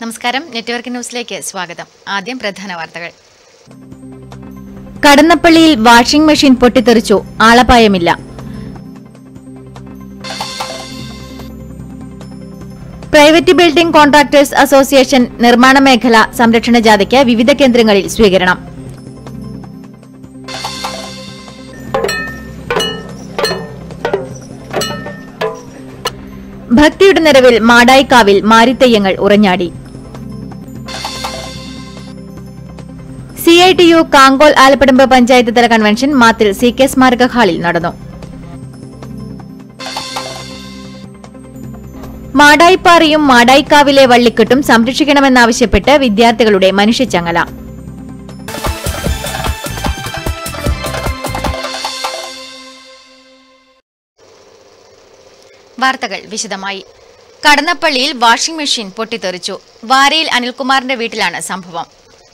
നമസ്കാരം നെറ്റ്വർക്ക് ന്യൂസിലേക്ക് സ്വാഗതം ആദ്യം പ്രധാന വാർത്തകൾ കടന്നപ്പള്ളിയിൽ വാഷിംഗ് മെഷീൻ പൊട്ടിത്തെറിച്ചു ആളപായമില്ല പ്രൈവറ്റ് ബിൽഡിംഗ് കോൺട്രാക്ടേഴ്സ് അസോസിയേഷൻ നിർമ്മാണ മേഖല സംരക്ഷണ ജാഥയ്ക്ക് വിവിധ കേന്ദ്രങ്ങളിൽ സ്വീകരണം ഭക്തിയുടെ നിറവിൽ മാടായിക്കാവിൽ മാരിത്തെയ്യങ്ങൾ ഉറഞ്ഞാടി C I T U Kankol Alappadamba panchayat തല കൺവെൻഷൻ മാത്തിൽ സി കെ സ്മാരക ഹാളിൽ നടന്നു മാടായിപ്പാറയും മാടായിക്കാവിലെ വള്ളിക്കെട്ടും സംരക്ഷിക്കണമെന്നാവശ്യപ്പെട്ട് വിദ്യാർത്ഥികളുടെ മനുഷ്യച്ചങ്ങല വാർത്തകൾ വിശദമായി കടന്നപ്പള്ളിയിൽ വാഷിംഗ് മെഷീൻ പൊട്ടിത്തെറിച്ചു വാരയിൽ അനിൽകുമാറിന്റെ വീട്ടിലാണ് സംഭവം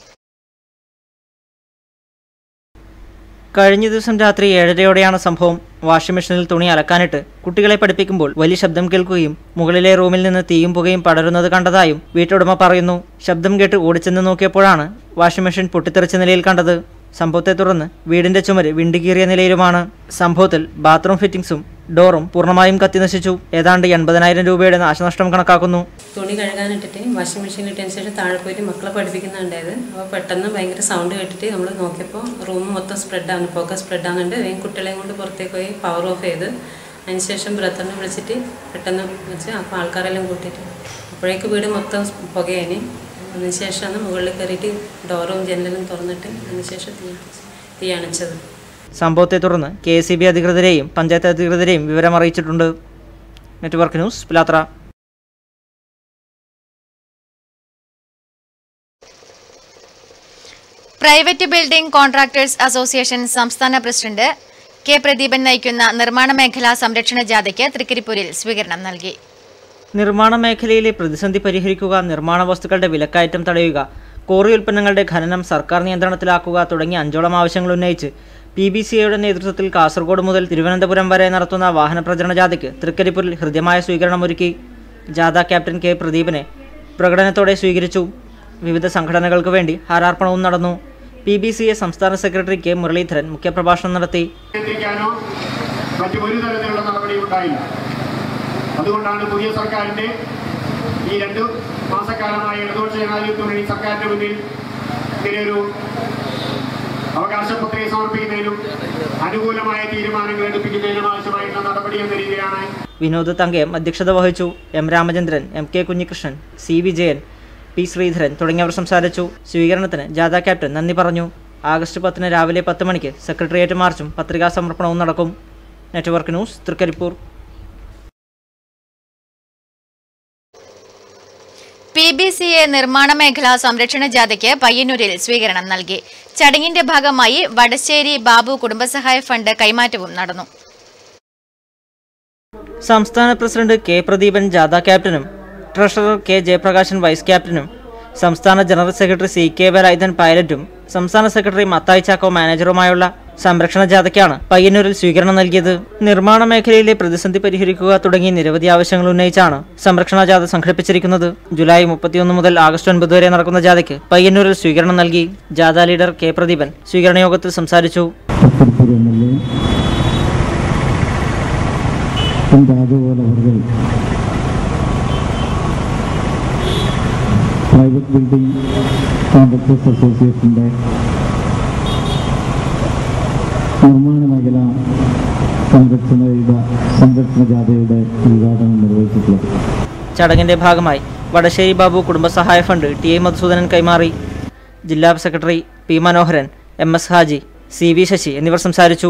കഴിഞ്ഞ ദിവസം രാത്രി ഏഴരയോടെയാണ് സംഭവം വാഷിംഗ് മെഷീനിൽ തുണി അലക്കാനിട്ട് കുട്ടികളെ പഠിപ്പിക്കുമ്പോൾ വലിയ ശബ്ദം കേൾക്കുകയും മുകളിലെ റൂമിൽ നിന്ന് തീയും പുകയും പടരുന്നത് കണ്ടതായും വീട്ടുടമ പറയുന്നു ശബ്ദം കേട്ട് ഓടിച്ചെന്ന് നോക്കിയപ്പോഴാണ് വാഷിംഗ് മെഷീൻ പൊട്ടിത്തെറിച്ച നിലയിൽ കണ്ടത് സംഭവത്തെ തുടർന്ന് വീടിന്റെ ചുമര് വിണ്ടുകീറിയ നിലയിലുമാണ് സംഭവത്തിൽ ബാത്റൂം ഫിറ്റിംഗ്സും ഡോറും പൂർണ്ണമായും കത്തിനശിച്ചു ഏതാണ്ട് എൺപതിനായിരം രൂപയുടെ നാശനഷ്ടം കണക്കാക്കുന്നു തുണി കഴുകാനിട്ടിട്ട് വാഷിംഗ് മെഷീനിൽ ഇട്ടതിന് ശേഷം താഴെ പോയിട്ട് മക്കളെ പഠിപ്പിക്കുന്നുണ്ടായത് അപ്പോൾ പെട്ടെന്ന് ഭയങ്കര സൗണ്ട് കേട്ടിട്ട് നമ്മൾ നോക്കിയപ്പോൾ റൂം മൊത്തം സ്പ്രെഡാണ് പുക സ്പ്രെഡാകുന്നുണ്ട് വേഗം കുട്ടികളെയും കൊണ്ട് പുറത്തേക്ക് പോയി പവർ ഓഫ് ചെയ്ത് അതിനുശേഷം ബ്രദറിനെ വിളിച്ചിട്ട് പെട്ടെന്ന് വെച്ച് അപ്പോൾ ആൾക്കാരെല്ലാം കൂട്ടിയിട്ട് അപ്പോഴേക്ക് വീട് മൊത്തം പുകയാനി അതിനുശേഷമാണ് മുകളിൽ കയറിയിട്ട് ഡോറും ജനലും തുറന്നിട്ട് അതിനുശേഷം തീ തീ അണച്ചത് സംഭവത്തെ തുടർന്ന് കെ എസ് ബി അധികൃതരെയും പഞ്ചായത്ത് അധികൃതരെയും വിവരം അറിയിച്ചിട്ടുണ്ട് network news Pilathara private building contractors association സംസ്ഥാന പ്രസിഡന്റ് കെ പ്രദീപൻ നയിക്കുന്ന നിർമ്മാണ മേഖലാ സംരക്ഷണ ജാഥയ്ക്ക് തൃക്കരിപ്പൂരിൽ സ്വീകരണം നൽകി നിർമ്മാണ മേഖലയിലെ പ്രതിസന്ധി പരിഹരിക്കുക നിർമ്മാണ വസ്തുക്കളുടെ വിലക്കയറ്റം തടയുക കോറി ഉൽപ്പന്നങ്ങളുടെ ഖനനം സർക്കാർ നിയന്ത്രണത്തിലാക്കുക തുടങ്ങിയ അഞ്ചോളം ആവശ്യങ്ങൾ ഉന്നയിച്ച് പി ബി സി എയുടെ നേതൃത്വത്തിൽ കാസർഗോഡ് മുതൽ തിരുവനന്തപുരം വരെ നടത്തുന്ന വാഹന പ്രചരണ ജാഥയ്ക്ക് തൃക്കരിപ്പൂരിൽ ഹൃദ്യമായ സ്വീകരണമൊരുക്കി ജാഥ ക്യാപ്റ്റൻ കെ പ്രദീപിനെ പ്രകടനത്തോടെ സ്വീകരിച്ചു വിവിധ സംഘടനകൾക്ക് വേണ്ടി ഹാരാർപ്പണവും നടന്നു പി ബി സി എ സംസ്ഥാന സെക്രട്ടറി കെ മുരളീധരൻ മുഖ്യപ്രഭാഷണം നടത്തി നിയന്ത്രിക്കാനോ മറ്റു ഒരു തരത്തിലുള്ള നടപടിയും ഉണ്ടായില്ല അതുകൊണ്ടാണ് പുതിയ സർക്കാരിന്റെ ഈ രണ്ട് മാസക്കാലമായി ഇടതുപക്ഷ ജനാധിപത്യ മുന്നണി സർക്കാരിന്റെ മുന്നിൽ ഇങ്ങനെയൊരു അവകാശ പത്രിക സമർപ്പിക്കുന്നതിനും അനുകൂലമായ തീരുമാനങ്ങൾ എടുപ്പിക്കുന്നതിനും ആവശ്യമായിട്ടുള്ള നടപടി എന്ന രീതിയിലാണ് വിനോദ് തങ്കയം അധ്യക്ഷത വഹിച്ചു M Ramachandran M K Kunhikrishnan C Vijayan P Sreedharan തുടങ്ങിയവർ സംസാരിച്ചു സ്വീകരണത്തിന് ജാഥ ക്യാപ്റ്റൻ നന്ദി പറഞ്ഞു ആഗസ്റ്റ് പത്തിന് രാവിലെ പത്ത് മണിക്ക് സെക്രട്ടേറിയറ്റ് മാർച്ചും പത്രികാ സമർപ്പണവും നടക്കും network news Trikaripur P B C A നിർമ്മാണ മേഖലാ സംരക്ഷണ ജാഥയ്ക്ക് പയ്യന്നൂരിൽ സ്വീകരണം നൽകി ചടങ്ങിന്റെ ഭാഗമായി വടശ്ശേരി ബാബു കുടുംബസഹായ ഫണ്ട് കൈമാറ്റവും നടന്നു സംസ്ഥാന പ്രസിഡന്റ് കെ പ്രദീപൻ ജാഥ ക്യാപ്റ്റനും ട്രഷറർ കെ ജയപ്രകാശൻ വൈസ് ക്യാപ്റ്റനും സംസ്ഥാന general secretary C K Velayudhan പൈലറ്റും സംസ്ഥാന സെക്രട്ടറി മത്തായി ചാക്കോ മാനേജറുമായുള്ള സംരക്ഷണ ജാഥയ്ക്കാണ് പയ്യന്നൂരിൽ സ്വീകരണം നൽകിയത് നിർമ്മാണ മേഖലയിലെ പ്രതിസന്ധി പരിഹരിക്കുക തുടങ്ങിയ നിരവധി ആവശ്യങ്ങൾ ഉന്നയിച്ചാണ് സംരക്ഷണ ജാഥ സംഘടിപ്പിച്ചിരിക്കുന്നത് ജൂലൈ മുപ്പത്തിയൊന്ന് മുതൽ ആഗസ്റ്റ് ഒൻപത് വരെ നടക്കുന്ന ജാഥയ്ക്ക് പയ്യന്നൂരിൽ സ്വീകരണം നൽകി ജാഥ ലീഡർ കെ പ്രദീപൻ സ്വീകരണ യോഗത്തിൽ സംസാരിച്ചു Thrippur M L A M Rajagopal അവർ പ്രൈവറ്റ് ബിൽഡിംഗ് കോൺട്രാക്ടേഴ്സ് അസോസിയേഷൻ്റെ നിർമ്മാണ മേഖല സംരക്ഷണയുടെ സംരക്ഷണ ജാഥയുടെ ഉദ്ഘാടനം നിർവഹിച്ചിട്ടുള്ളത് ചടങ്ങിന്റെ ഭാഗമായി വടശ്ശേരി ബാബു കുടുംബസഹായ ഫണ്ട് ടി എ മധുസൂദനൻ കൈമാറി ജില്ലാ secretary P Manoharan M S Haji C V Sasi എന്നിവർ സംസാരിച്ചു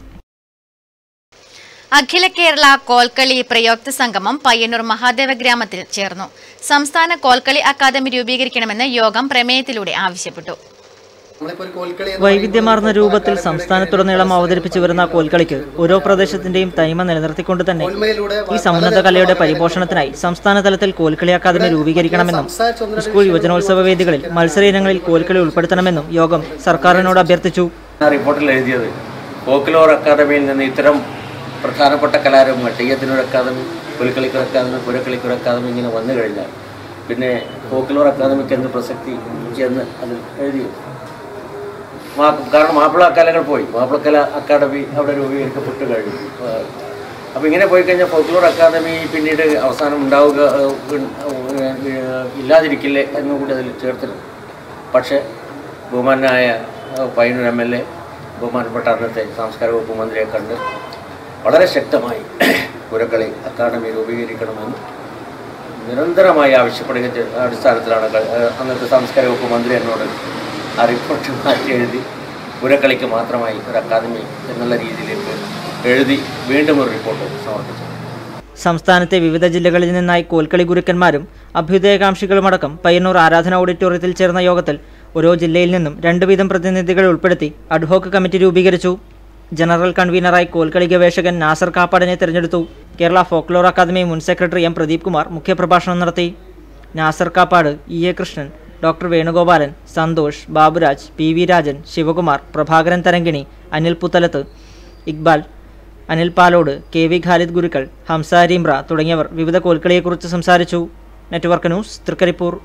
അഖില കേരള കോൽക്കളി പ്രയോക്ത സംഗമം പയ്യന്നൂർ മഹാദേവ ഗ്രാമത്തിൽ ചേർന്നു സംസ്ഥാന കോൽക്കളി അക്കാദമി രൂപീകരിക്കണമെന്ന് യോഗം പ്രമേയത്തിലൂടെ ആവശ്യപ്പെട്ടു വൈവിധ്യമാർന്ന രൂപത്തിൽ സംസ്ഥാനത്തുടനീളം അവതരിപ്പിച്ചു വരുന്ന കോൽക്കളിക്ക് ഓരോ പ്രദേശത്തിന്റെയും തനിമ നിലനിർത്തിക്കൊണ്ട് തന്നെ ഈ സമുന്നത കലയുടെ പരിപോഷണത്തിനായി സംസ്ഥാന തലത്തിൽ കോൽക്കളി അക്കാദമി രൂപീകരിക്കണമെന്നും സ്കൂൾ യുവജനോത്സവ വേദികളിൽ മത്സര ഇനങ്ങളിൽ കോൽക്കളി ഉൾപ്പെടുത്തണമെന്നും യോഗം സർക്കാരിനോട് അഭ്യർത്ഥിച്ചു ആ റിപ്പോർട്ടിൽ എഴുതിയത് ഫോക്ലോർ അക്കാദമിയിൽ നിന്ന് ഇത്തരം പ്രധാനപ്പെട്ട കലാരൂപങ്ങൾ തെയ്യത്തിനൊരു അക്കാദമി പുലിക്കളിക്കൊരു അക്കാദമി പുരക്കളിക്കൊരു അക്കാദമി ഇങ്ങനെ വന്നു കഴിഞ്ഞാൽ പിന്നെ ഫോക്കിലോർ അക്കാദമിക്ക് എന്ത് പ്രസക്തി എന്ന് അതിൽ എഴുതി മാ- കാരണം മാപ്പിള കലകൾ പോയി മാപ്പിളക്കല അക്കാദമി അവിടെ രൂപീകരിക്കപ്പെട്ട് കഴിഞ്ഞു അപ്പോൾ ഇങ്ങനെ പോയി കഴിഞ്ഞാൽ ഫോക്ലോർ അക്കാദമി പിന്നീട് അവസാനം ഉണ്ടാവുക ഏഹ്, ഏഹ്, ഇല്ലാതിരിക്കില്ലേ എന്നും കൂടി അതിൽ ചേർത്തിട്ടുണ്ട് പക്ഷേ ബഹുമാനായ ഏഹ്, പയ്യന്നൂർ എം എൽ എ ബഹുമാനപ്പെട്ട അന്നത്തെ സാംസ്കാരിക വകുപ്പ് മന്ത്രിയെ കണ്ട് വളരെ ശക്തമായി പുരക്കളി അക്കാദമി രൂപീകരിക്കണമെന്ന് നിരന്തരമായി ആവശ്യപ്പെടുക ചെയ്ത അടിസ്ഥാനത്തിലാണ് ക- ഏഹ് അന്നത്തെ സാംസ്കാരിക വകുപ്പ് മന്ത്രി എന്നോട് ആ റിപ്പോർട്ട് മാറ്റി എഴുതി പുരക്കളിക്ക് മാത്രമായി ഒരു അക്കാദമി എന്നുള്ള രീതിയിലേക്ക് എഴുതി വീണ്ടും ഒരു റിപ്പോർട്ട് സമർപ്പിച്ചു സംസ്ഥാനത്തെ വിവിധ ജില്ലകളിൽ നിന്നായി കോൽക്കളി ഗുരുക്കന്മാരും അഭ്യുദയകാംക്ഷികളുമടക്കം പയ്യന്നൂർ ആരാധന ഓഡിറ്റോറിയത്തിൽ ചേർന്ന യോഗത്തിൽ ഓരോ ജില്ലയിൽ നിന്നും രണ്ടു വീതം പ്രതിനിധികളെ ഉൾപ്പെടുത്തി അഡ്ഹോക്ക് കമ്മിറ്റി രൂപീകരിച്ചു ജനറൽ കൺവീനറായി കോൽക്കളി ഗവേഷകൻ നാസർ കാപ്പാടിനെ തിരഞ്ഞെടുത്തു കേരള ഫോക്ലോർ അക്കാദമി മുൻ സെക്രട്ടറി എം പ്രദീപ് കുമാർ മുഖ്യപ്രഭാഷണം നടത്തി Nasar Kappad E A Krishnan doctor Venugopalan Santhosh Baburaj P V Rajan Sivakumar Prabhakaran Tharangini Anil Puthalath Iqbal Anil Palode K V Khalid Gurukkal Hamza Areemra തുടങ്ങിയവർ വിവിധ കോൽക്കളിയെക്കുറിച്ച് സംസാരിച്ചു network news Trikaripur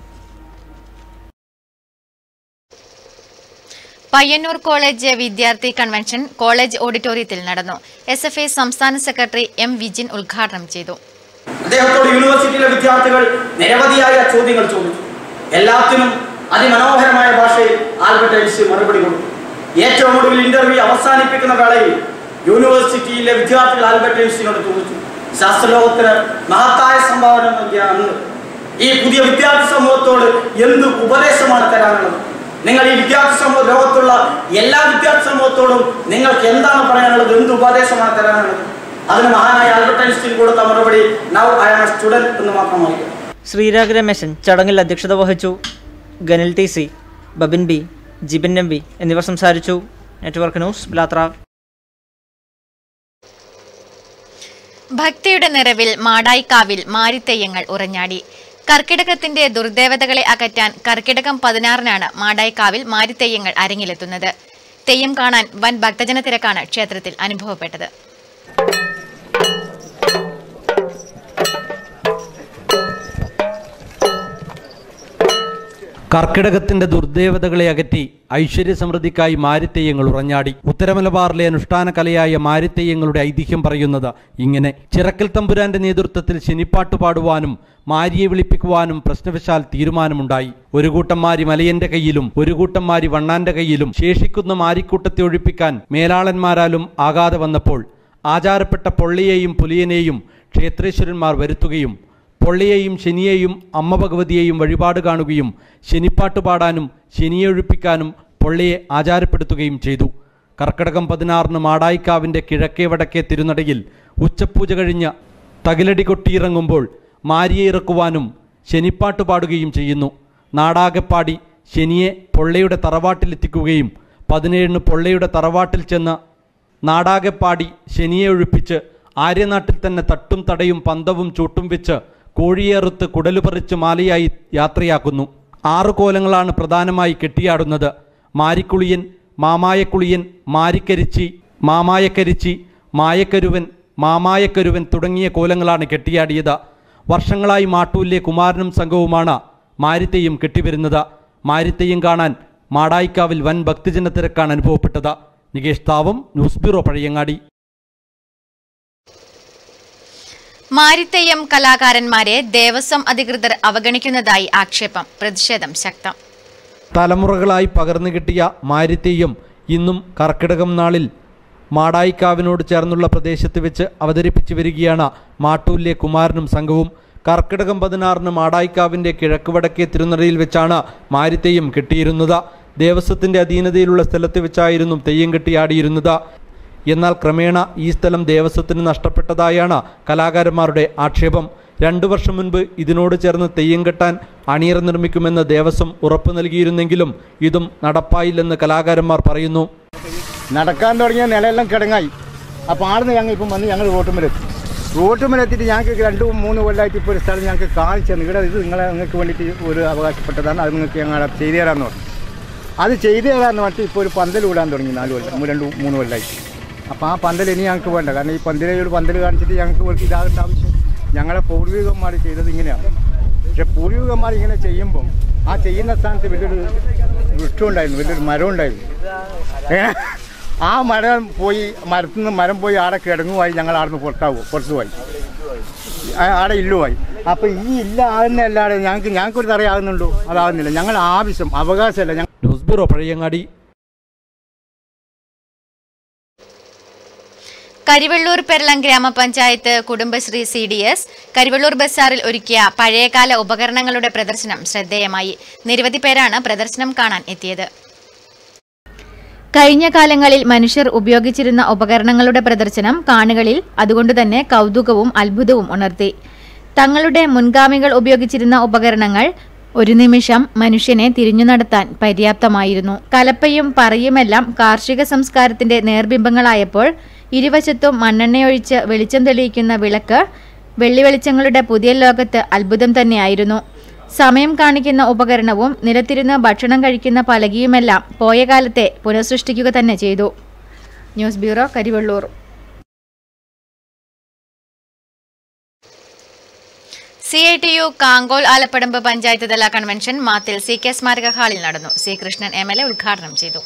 Payyanur college വിദ്യാർത്ഥി കൺവെൻഷൻ കോളേജ് ഓഡിറ്റോറിയത്തിൽ നടന്നു എസ് എഫ് ഐ സംസ്ഥാന സെക്രട്ടറി എം വിജിൻ ഉദ്ഘാടനം ചെയ്തു അദ്ദേഹത്തോട് യൂണിവേഴ്സിറ്റിയിലെ വിദ്യാർത്ഥികൾ നിരവധിയായ ചോദ്യങ്ങൾ ചോദിച്ചു എല്ലാത്തിനും അതിമനോഹരമായ ഭാഷയിൽ ആൽബർട്ട് ഐൻസ്റ്റീൻ മറുപടി കൊടുത്തു ഏറ്റവും ഒടുവിൽ ഇന്റർവ്യൂ അവസാനിപ്പിക്കുന്ന വേളയിൽ യൂണിവേഴ്സിറ്റിയിലെ വിദ്യാർത്ഥികൾ ആൽബർട്ട് ഐൻസ്റ്റീനോട് ചോദിച്ചു ശാസ്ത്രലോകത്തിന് മഹത്തായ സംഭാവന നൽകിയ അന്ന് ഈ പുതിയ വിദ്യാർത്ഥി സമൂഹത്തോട് എന്ത് ഉപദേശമാണ് തരാനുള്ളത് നിങ്ങൾ ഈ വിദ്യാർത്ഥി സമൂഹ ലോകത്തുള്ള എല്ലാ വിദ്യാർത്ഥി സമൂഹത്തോടും നിങ്ങൾക്ക് എന്താണ് പറയാനുള്ളത് എന്ത് ഉപദേശമാണ് തരാനുള്ളത് അതിന് മഹാനായ ആൽബർട്ട് ഐൻസ്റ്റീൻ കൊടുത്ത മറുപടി now I am a student എന്ന് മാത്രമായിരുന്നു ശ്രീരാഗ് രമേശൻ ചടങ്ങിൽ അധ്യക്ഷത വഹിച്ചു Ganil T C Babin B Jibin M B എന്നിവർ സംസാരിച്ചു നെറ്റ്വർക്ക് ന്യൂസ് ബ്ലാത്ര ഭക്തിയുടെ നിറവിൽ മാടായിക്കാവിൽ മാരിത്തെയ്യങ്ങൾ ഉറഞ്ഞാടി കർക്കിടകത്തിന്റെ ദുർദേവതകളെ അകറ്റാൻ കർക്കിടകം പതിനാറിനാണ് മാടായിക്കാവിൽ മാരിത്തെയ്യങ്ങൾ അരങ്ങിലെത്തുന്നത് തെയ്യം കാണാൻ വൻ ഭക്തജന തിരക്കാണ് ക്ഷേത്രത്തിൽ അനുഭവപ്പെട്ടത് കർക്കിടകത്തിന്റെ ദുർദേവതകളെ അകറ്റി ഐശ്വര്യ സമൃദ്ധിക്കായി മാരിത്തെയ്യങ്ങൾ ഉറഞ്ഞാടി ഉത്തരമലബാറിലെ അനുഷ്ഠാന കലയായ മാരിത്തെയ്യങ്ങളുടെ ഐതിഹ്യം പറയുന്നത് ഇങ്ങനെ ചിറക്കൽ തമ്പുരാന്റെ നേതൃത്വത്തിൽ ശനിപ്പാട്ട് പാടുവാനും മാരിയെ വിളിപ്പിക്കുവാനും പ്രശ്നവശാൽ തീരുമാനമുണ്ടായി ഒരു കൂട്ടം മാരി മലയന്റെ കയ്യിലും ഒരു കൂട്ടം മാരി വണ്ണാന്റെ കയ്യിലും ശേഷിക്കുന്ന മാരിക്കൂട്ടത്തെ ഒഴിപ്പിക്കാൻ മേലാളന്മാരാലും ആകാതെ വന്നപ്പോൾ ആചാരപ്പെട്ട പൊള്ളിയെയും പുലിയനെയും ക്ഷേത്രേശ്വരന്മാർ വരുത്തുകയും പൊള്ളിയെയും ശനിയെയും അമ്മ ഭഗവതിയെയും വഴിപാട് കാണുകയും ശനിപ്പാട്ട് പാടാനും ശനിയെ ഒഴിപ്പിക്കാനും പൊള്ളിയെ ആചാരപ്പെടുത്തുകയും ചെയ്തു കർക്കടകം പതിനാറിന് മാടായിക്കാവിൻ്റെ കിഴക്കേ വടക്കേ തിരുനടയിൽ ഉച്ചപൂജ കഴിഞ്ഞ് തകിലടി കൊട്ടിയിറങ്ങുമ്പോൾ മാരിയെ ഇറക്കുവാനും ശനിപ്പാട്ട് പാടുകയും ചെയ്യുന്നു നാടാകെപ്പാടി ശനിയെ പൊള്ളയുടെ തറവാട്ടിലെത്തിക്കുകയും പതിനേഴിന് പൊള്ളയുടെ തറവാട്ടിൽ ചെന്ന് നാടാകെപ്പാടി ശനിയെ ഒഴിപ്പിച്ച് ആര്യനാട്ടിൽ തന്നെ തട്ടും തടയും പന്തവും ചൂട്ടും വെച്ച് കോഴിയേറുത്ത് കുടലുപറിച്ച് മാലയായി യാത്രയാക്കുന്നു ആറു കോലങ്ങളാണ് പ്രധാനമായി കെട്ടിയാടുന്നത് മാരിക്കുളിയൻ മാമായക്കുളിയൻ മാരിക്കരിച്ചി മാമായക്കരിച്ചി മായക്കരുവൻ മാമായക്കരുവൻ തുടങ്ങിയ കോലങ്ങളാണ് കെട്ടിയാടിയത് വർഷങ്ങളായി മാട്ടൂരിലെ കുമാരനും സംഘവുമാണ് മാരിത്തെയും കെട്ടിവരുന്നത് മാരിത്തെയും കാണാൻ മാടായിക്കാവിൽ വൻ ഭക്തജന തിരക്കാണ് അനുഭവപ്പെട്ടത് നികേഷ് താവം ന്യൂസ് ബ്യൂറോ പഴയങ്ങാടി മാരിത്തെയ്യം കലാകാരന്മാരെ ദേവസ്വം അധികൃതർ അവഗണിക്കുന്നതായി ആക്ഷേപം പ്രതിഷേധം ശക്തം തലമുറകളായി പകർന്നു കിട്ടിയ മാരിത്തെയ്യം ഇന്നും കർക്കിടകം നാളിൽ മാടായിക്കാവിനോട് ചേർന്നുള്ള പ്രദേശത്ത് വെച്ച് അവതരിപ്പിച്ചു വരികയാണ് മാട്ടൂരിലെ കുമാരനും സംഘവും കർക്കിടകം പതിനാറിന് മാടായിക്കാവിൻ്റെ കിഴക്ക് വടക്കേ തിരുനടയിൽ വെച്ചാണ് മാരിത്തെയ്യം കെട്ടിയിരുന്നത് ദേവസ്വത്തിൻ്റെ അധീനതയിലുള്ള സ്ഥലത്ത് വെച്ചായിരുന്നു തെയ്യം കെട്ടിയാടിയിരുന്നത് എന്നാൽ ക്രമേണ ഈ സ്ഥലം ദേവസ്വത്തിന് നഷ്ടപ്പെട്ടതായാണ് കലാകാരന്മാരുടെ ആക്ഷേപം രണ്ടു വർഷം മുൻപ് ഇതിനോട് ചേർന്ന് തെയ്യം കെട്ടാൻ അണിയറ നിർമ്മിക്കുമെന്ന് ദേവസ്വം ഉറപ്പു നൽകിയിരുന്നെങ്കിലും ഇതും നടപ്പായില്ലെന്ന് കലാകാരന്മാർ പറയുന്നു നടക്കാൻ തുടങ്ങിയ നിലയെല്ലാം കിടങ്ങായി അപ്പോൾ ആടുന്ന് ഞങ്ങൾ ഇപ്പം വന്ന് ഞങ്ങൾ റോട്ടുമ്മലെത്തി റോട്ടുമ്മലെത്തിയിട്ട് ഞങ്ങൾക്ക് രണ്ട് മൂന്ന് കൊല്ലമായിട്ട് ഇപ്പോൾ ഒരു സ്ഥലം ഞങ്ങൾക്ക് കാണിച്ചു തന്നു ഇവിടെ ഇത് നിങ്ങളെ നിങ്ങൾക്ക് വേണ്ടിയിട്ട് ഒരു അവകാശപ്പെട്ടതാണ് അത് നിങ്ങൾക്ക് ഞങ്ങൾ ചെയ്തു തരാമെന്ന് പറഞ്ഞു അത് ചെയ്തു തരാമെന്ന് പറഞ്ഞിട്ട് ഇപ്പോൾ ഒരു പന്തൽ വിടാൻ തുടങ്ങി നാല് കൊല്ലം രണ്ട് മൂന്ന് കൊല്ലമായിട്ട് അപ്പോൾ ആ പന്തൽ ഇനി ഞങ്ങൾക്ക് വേണ്ട കാരണം ഈ പന്തലെ ഒരു പന്തൽ കാണിച്ചിട്ട് ഞങ്ങൾക്ക് ഒരു ഇതാകേണ്ട ആവശ്യം ഞങ്ങളെ പൂർവികന്മാർ ചെയ്തത് ഇങ്ങനെയാണ് പക്ഷെ പൂർവികന്മാർ ഇങ്ങനെ ചെയ്യുമ്പം ആ ചെയ്യുന്ന സ്ഥാനത്ത് വലിയൊരു വൃക്ഷം ഉണ്ടായിരുന്നു വലിയൊരു മരം ഉണ്ടായിരുന്നു ഏ? ആ മരം പോയി മരത്തിൽ നിന്ന് മരം പോയി ആടെ കിടങ്ങുമായി ഞങ്ങൾ ആടുന്ന് പുറത്താവും പുറത്തു പോയി ആ- ആടെ ഇല്ലുമായി അപ്പം ഈ ഇല്ല ആകുന്നതല്ലാതെ ഞങ്ങൾക്ക് ഞങ്ങൾക്കൊരു തറയാകുന്നുണ്ടോ അതാകുന്നില്ല ഞങ്ങൾ ആവശ്യം അവകാശമല്ല ഞങ്ങൾ ന്യൂസ് ബ്യൂറോ പഴയങ്ങാടി കരിവെള്ളൂർ പെരളം ഗ്രാമപഞ്ചായത്ത് Kudumbashree C D S Karivellur ബസാറിൽ ഒരുക്കിയ പഴയകാല ഉപകരണങ്ങളുടെ പ്രദർശനം ശ്രദ്ധേയമായി നിരവധി പേരാണ് പ്രദർശനം കാണാൻ എത്തിയത് കഴിഞ്ഞ കാലങ്ങളിൽ മനുഷ്യർ ഉപയോഗിച്ചിരുന്ന ഉപകരണങ്ങളുടെ പ്രദർശനം കാണികളിൽ അതുകൊണ്ടുതന്നെ കൗതുകവും അത്ഭുതവും ഉണർത്തി തങ്ങളുടെ മുൻഗാമികൾ ഉപയോഗിച്ചിരുന്ന ഉപകരണങ്ങൾ ഒരു നിമിഷം മനുഷ്യനെ തിരിഞ്ഞു നടത്താൻ പര്യാപ്തമായിരുന്നു കലപ്പയും പറയുമെല്ലാം കാർഷിക സംസ്കാരത്തിന്റെ നേർബിംബങ്ങളായപ്പോൾ ഇരുവശത്തും മണ്ണെണ്ണയൊഴിച്ച് വെളിച്ചം തെളിയിക്കുന്ന വിളക്ക് വെള്ളി വെളിച്ചങ്ങളുടെ പുതിയ ലോകത്ത് അത്ഭുതം തന്നെയായിരുന്നു സമയം കാണിക്കുന്ന ഉപകരണവും നിലത്തിരുന്ന് ഭക്ഷണം കഴിക്കുന്ന പലകയുമെല്ലാം പോയ കാലത്തെ പുനഃസൃഷ്ടിക്കുക തന്നെ ചെയ്തു news bureau Karivellur C I T U Kankol Alappadamba panchayat തല കൺവെൻഷൻ മാത്തിൽ സി കെ സ്മാരക ഹാളിൽ നടന്നു C Krishnan M L A ഉദ്ഘാടനം ചെയ്തു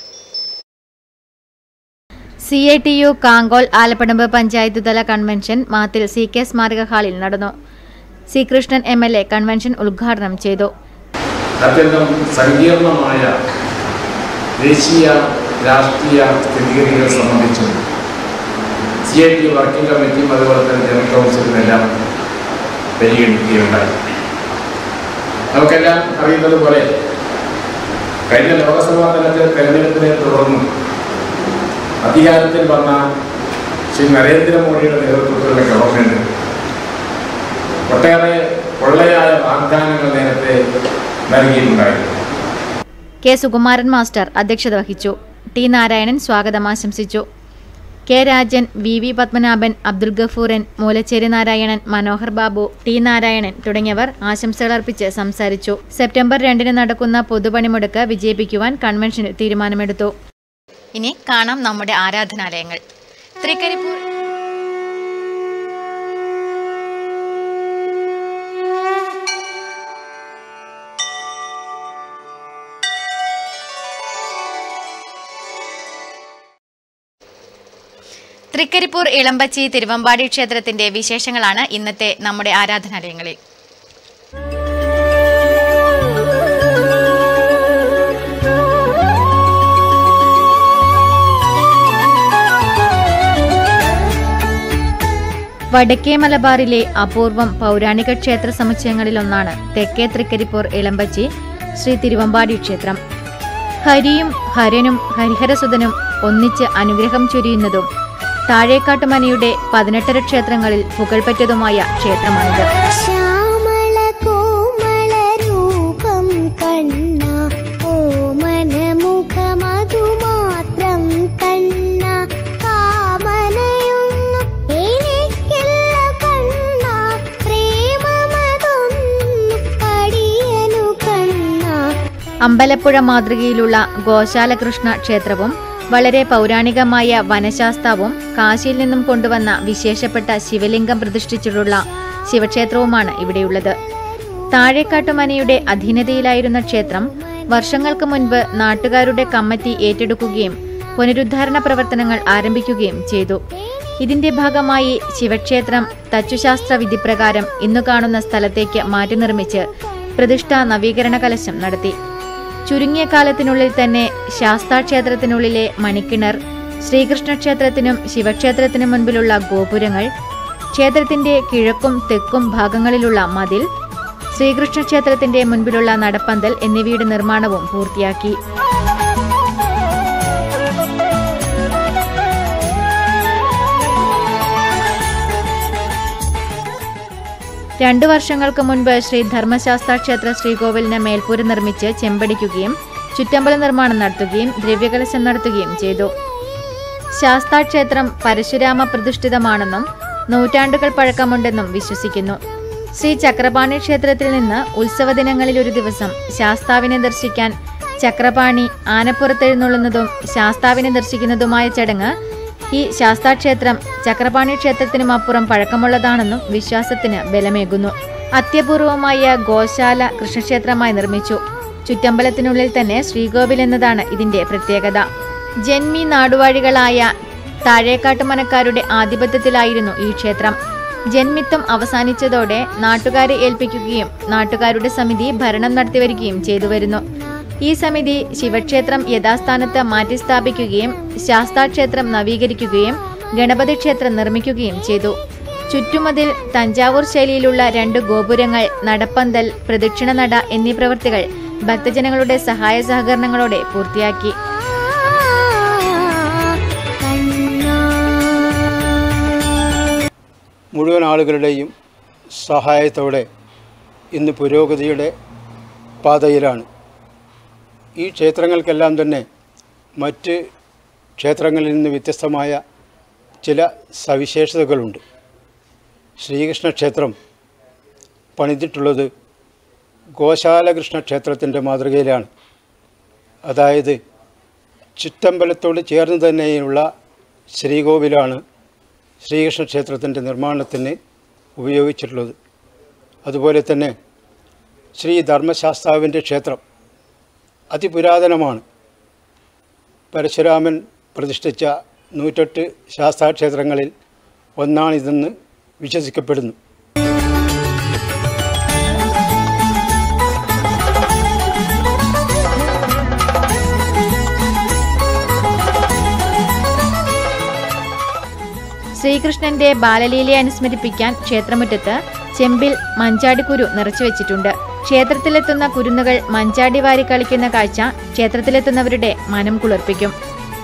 C I T U Kankol Alappadamba panchayat തല കൺവെൻഷൻ മാത്തിൽ സി കെ സ്മാരക ഹാളിൽ നടന്നു C Krishnan M L A convention ഉദ്ഘാടനം ചെയ്തു അത്യന്തം സങ്കീർണമായ ദേശീയ രാഷ്ട്രീയ സ്ഥിതിഗതികളെ സംബന്ധിച്ചും സി ഐ ടി വർക്കിംഗ് കമ്മിറ്റിയും അതുപോലെ തന്നെ ജനറൽ കൗൺസിലുമെല്ലാം പരിഗണിക്കുകയുണ്ടായി നമുക്കെല്ലാം അറിയുന്നത് പോലെ കഴിഞ്ഞ ലോക്സഭാ തലത്തിൽ തെരഞ്ഞെടുപ്പിനെ തുടർന്ന് അധികാരത്തിൽ വന്ന ശ്രീ നരേന്ദ്രമോദിയുടെ നേതൃത്വത്തിലുള്ള ഗവൺമെന്റ് ഒട്ടേറെ പൊള്ളയായ വാഗ്ദാനങ്ങൾ നേരത്തെ നൽകിയിട്ടുണ്ടായിരുന്നു കെ സുകുമാരൻ മാസ്റ്റർ അധ്യക്ഷത വഹിച്ചു ടി നാരായണൻ സ്വാഗതം ആശംസിച്ചു K Rajan V V Padmanabhan Abdul Gafooran Moolacheri Narayanan Manohar Babu T Narayanan തുടങ്ങിയവർ ആശംസകൾ അർപ്പിച്ച് സംസാരിച്ചു സെപ്റ്റംബർ രണ്ടിന് നടക്കുന്ന പൊതുപണിമുടക്ക് വിജയിപ്പിക്കുവാൻ കൺവെൻഷനിൽ തീരുമാനമെടുത്തു ഇനി കാണാം നമ്മുടെ ആരാധനാലയങ്ങൾ തൃക്കരിപ്പൂർ തൃക്കരിപ്പൂർ ഇളമ്പച്ചി തിരുവമ്പാടി ക്ഷേത്രത്തിന്റെ വിശേഷങ്ങളാണ് ഇന്നത്തെ നമ്മുടെ ആരാധനാലയങ്ങളിൽ വടക്കേ മലബാറിലെ അപൂർവം പൗരാണിക ക്ഷേത്ര സമുച്ചയങ്ങളിലൊന്നാണ് തെക്കേ തൃക്കരിപ്പൂർ ഇളമ്പച്ചി ശ്രീ തിരുവമ്പാടി ക്ഷേത്രം ഹരിയും ഹരനും ഹരിഹരസുതനും ഒന്നിച്ച് അനുഗ്രഹം ചൊരിയുന്നതും താഴേക്കാട്ടുമനയുടെ പതിനെട്ടര ക്ഷേത്രങ്ങളിൽ പുകൾപെറ്റതുമായ ക്ഷേത്രമാണിത് ശ്യാമള കോമള രൂപം കണ്ണ ഓമന മുഖമതു മാത്രം കണ്ണ കാമനയൊന്നും എനിക്കില്ല കണ്ണ പ്രേമമതൊന്നും അടിയനു കണ്ണ അമ്പലപ്പുഴ മാതൃകയിലുള്ള ഗോശാലകൃഷ്ണ ക്ഷേത്രവും വളരെ പൗരാണികമായ വനശാസ്താവും കാശിയിൽ നിന്നും കൊണ്ടുവന്ന വിശേഷപ്പെട്ട ശിവലിംഗം പ്രതിഷ്ഠിച്ചിട്ടുള്ള ശിവക്ഷേത്രവുമാണ് ഇവിടെയുള്ളത് താഴേക്കാട്ടുമനയുടെ അധീനതയിലായിരുന്ന ക്ഷേത്രം വർഷങ്ങൾക്ക് മുൻപ് നാട്ടുകാരുടെ കമ്മിറ്റി ഏറ്റെടുക്കുകയും പുനരുദ്ധാരണ പ്രവർത്തനങ്ങൾ ആരംഭിക്കുകയും ചെയ്തു ഇതിന്റെ ഭാഗമായി ശിവക്ഷേത്രം തച്ചുശാസ്ത്ര വിധിപ്രകാരം ഇന്നു കാണുന്ന സ്ഥലത്തേക്ക് മാറ്റി നിർമ്മിച്ച് പ്രതിഷ്ഠാ നവീകരണ കലശം നടത്തി ചുരുങ്ങിയ കാലത്തിനുള്ളിൽ തന്നെ ശാസ്താക്ഷേത്രത്തിനുള്ളിലെ മണിക്കിണർ ശ്രീകൃഷ്ണ ക്ഷേത്രത്തിനും ശിവക്ഷേത്രത്തിനും മുൻപിലുള്ള ഗോപുരങ്ങൾ ക്ഷേത്രത്തിന്റെ കിഴക്കും തെക്കും ഭാഗങ്ങളിലുള്ള മതിൽ ശ്രീകൃഷ്ണ ക്ഷേത്രത്തിന്റെ മുൻപിലുള്ള നടപ്പന്തൽ എന്നിവയുടെ നിർമ്മാണവും പൂർത്തിയാക്കി രണ്ടു വർഷങ്ങൾക്ക് മുൻപ് ശ്രീ ധർമ്മശാസ്ത്ര ക്ഷേത്ര ശ്രീകോവിലിന് മേൽപ്പൂര നിർമ്മിച്ച് ചെമ്പടിക്കുകയും ചുറ്റമ്പല നിർമ്മാണം നടത്തുകയും ദ്രവ്യകലശം നടത്തുകയും ചെയ്തു ശാസ്താക്ഷേത്രം പരശുരാമ പ്രതിഷ്ഠിതമാണെന്നും നൂറ്റാണ്ടുകൾ പഴക്കമുണ്ടെന്നും വിശ്വസിക്കുന്നു ശ്രീ ചക്രപാണി ക്ഷേത്രത്തിൽ നിന്ന് ഉത്സവ ദിനങ്ങളിൽ ഒരു ദിവസം ശാസ്താവിനെ ദർശിക്കാൻ ചക്രപാണി ആനപ്പുറത്തെഴുന്നള്ളുന്നതും ശാസ്താവിനെ ദർശിക്കുന്നതുമായ ചടങ്ങ് ഈ ശാസ്താക്ഷേത്രം ചക്രപാണി ക്ഷേത്രത്തിനും അപ്പുറം പഴക്കമുള്ളതാണെന്നും വിശ്വാസത്തിന് ബലമേകുന്നു അത്യപൂർവമായ ഗോശാല കൃഷ്ണക്ഷേത്രമായി നിർമ്മിച്ചു ചുറ്റമ്പലത്തിനുള്ളിൽ തന്നെ ശ്രീകോവിൽ എന്നതാണ് ഇതിന്റെ പ്രത്യേകത ജന്മി നാടുവാഴികളായ താഴേക്കാട്ടുമനക്കാരുടെ ആധിപത്യത്തിലായിരുന്നു ഈ ക്ഷേത്രം ജന്മിത്വം അവസാനിച്ചതോടെ നാട്ടുകാരെ ഏൽപ്പിക്കുകയും നാട്ടുകാരുടെ സമിതി ഭരണം നടത്തിവരികയും ചെയ്തു വരുന്നു ഈ സമിതി ശിവക്ഷേത്രം യഥാസ്ഥാനത്ത് മാറ്റിസ്ഥാപിക്കുകയും ശാസ്താക്ഷേത്രം നവീകരിക്കുകയും ഗണപതി ക്ഷേത്രം നിർമ്മിക്കുകയും ചെയ്തു ചുറ്റുമതിൽ തഞ്ചാവൂർ ശൈലിയിലുള്ള രണ്ട് ഗോപുരങ്ങൾ നടപ്പന്തൽ പ്രദക്ഷിണ നട എന്നീ പ്രവൃത്തികൾ ഭക്തജനങ്ങളുടെ സഹായ സഹകരണങ്ങളോടെ പൂർത്തിയാക്കി മുഴുവൻ ആളുകളുടെയും സഹായത്തോടെ ഇന്ന് പുരോഗതിയുടെ പാതയിലാണ് ഈ ക്ഷേത്രങ്ങൾക്കെല്ലാം തന്നെ മറ്റ് ക്ഷേത്രങ്ങളിൽ നിന്ന് വ്യത്യസ്തമായ ചില സവിശേഷതകളുണ്ട് ശ്രീകൃഷ്ണ ക്ഷേത്രം പണിതിട്ടുള്ളത് ഗോശാലകൃഷ്ണ ക്ഷേത്രത്തിൻ്റെ മാതൃകയിലാണ് അതായത് ചുറ്റമ്പലത്തോട് ചേർന്ന് തന്നെയുള്ള ശ്രീകോവിലാണ് ശ്രീകൃഷ്ണ ക്ഷേത്രത്തിൻ്റെ നിർമ്മാണത്തിന് ഉപയോഗിച്ചിട്ടുള്ളത് അതുപോലെ തന്നെ ശ്രീ ധർമ്മശാസ്താവിൻ്റെ ക്ഷേത്രം അതിപുരാതനമാണ് പരശുരാമൻ പ്രതിഷ്ഠിച്ച നൂറ്റെട്ട് ശാസ്താക്ഷേത്രങ്ങളിൽ ഒന്നാണിതെന്ന് വിശ്വസിക്കപ്പെടുന്നു ശ്രീകൃഷ്ണന്റെ ബാലലീലയെ അനുസ്മരിപ്പിക്കാൻ ക്ഷേത്രമുറ്റത്ത് ചെമ്പിൽ മഞ്ചാടിക്കുരു നിറച്ചുവെച്ചിട്ടുണ്ട് ക്ഷേത്രത്തിലെത്തുന്ന കുരുന്നുകൾ മഞ്ചാടി വാരി കളിക്കുന്ന കാഴ്ച ക്ഷേത്രത്തിലെത്തുന്നവരുടെ മനം കുളിർപ്പിക്കും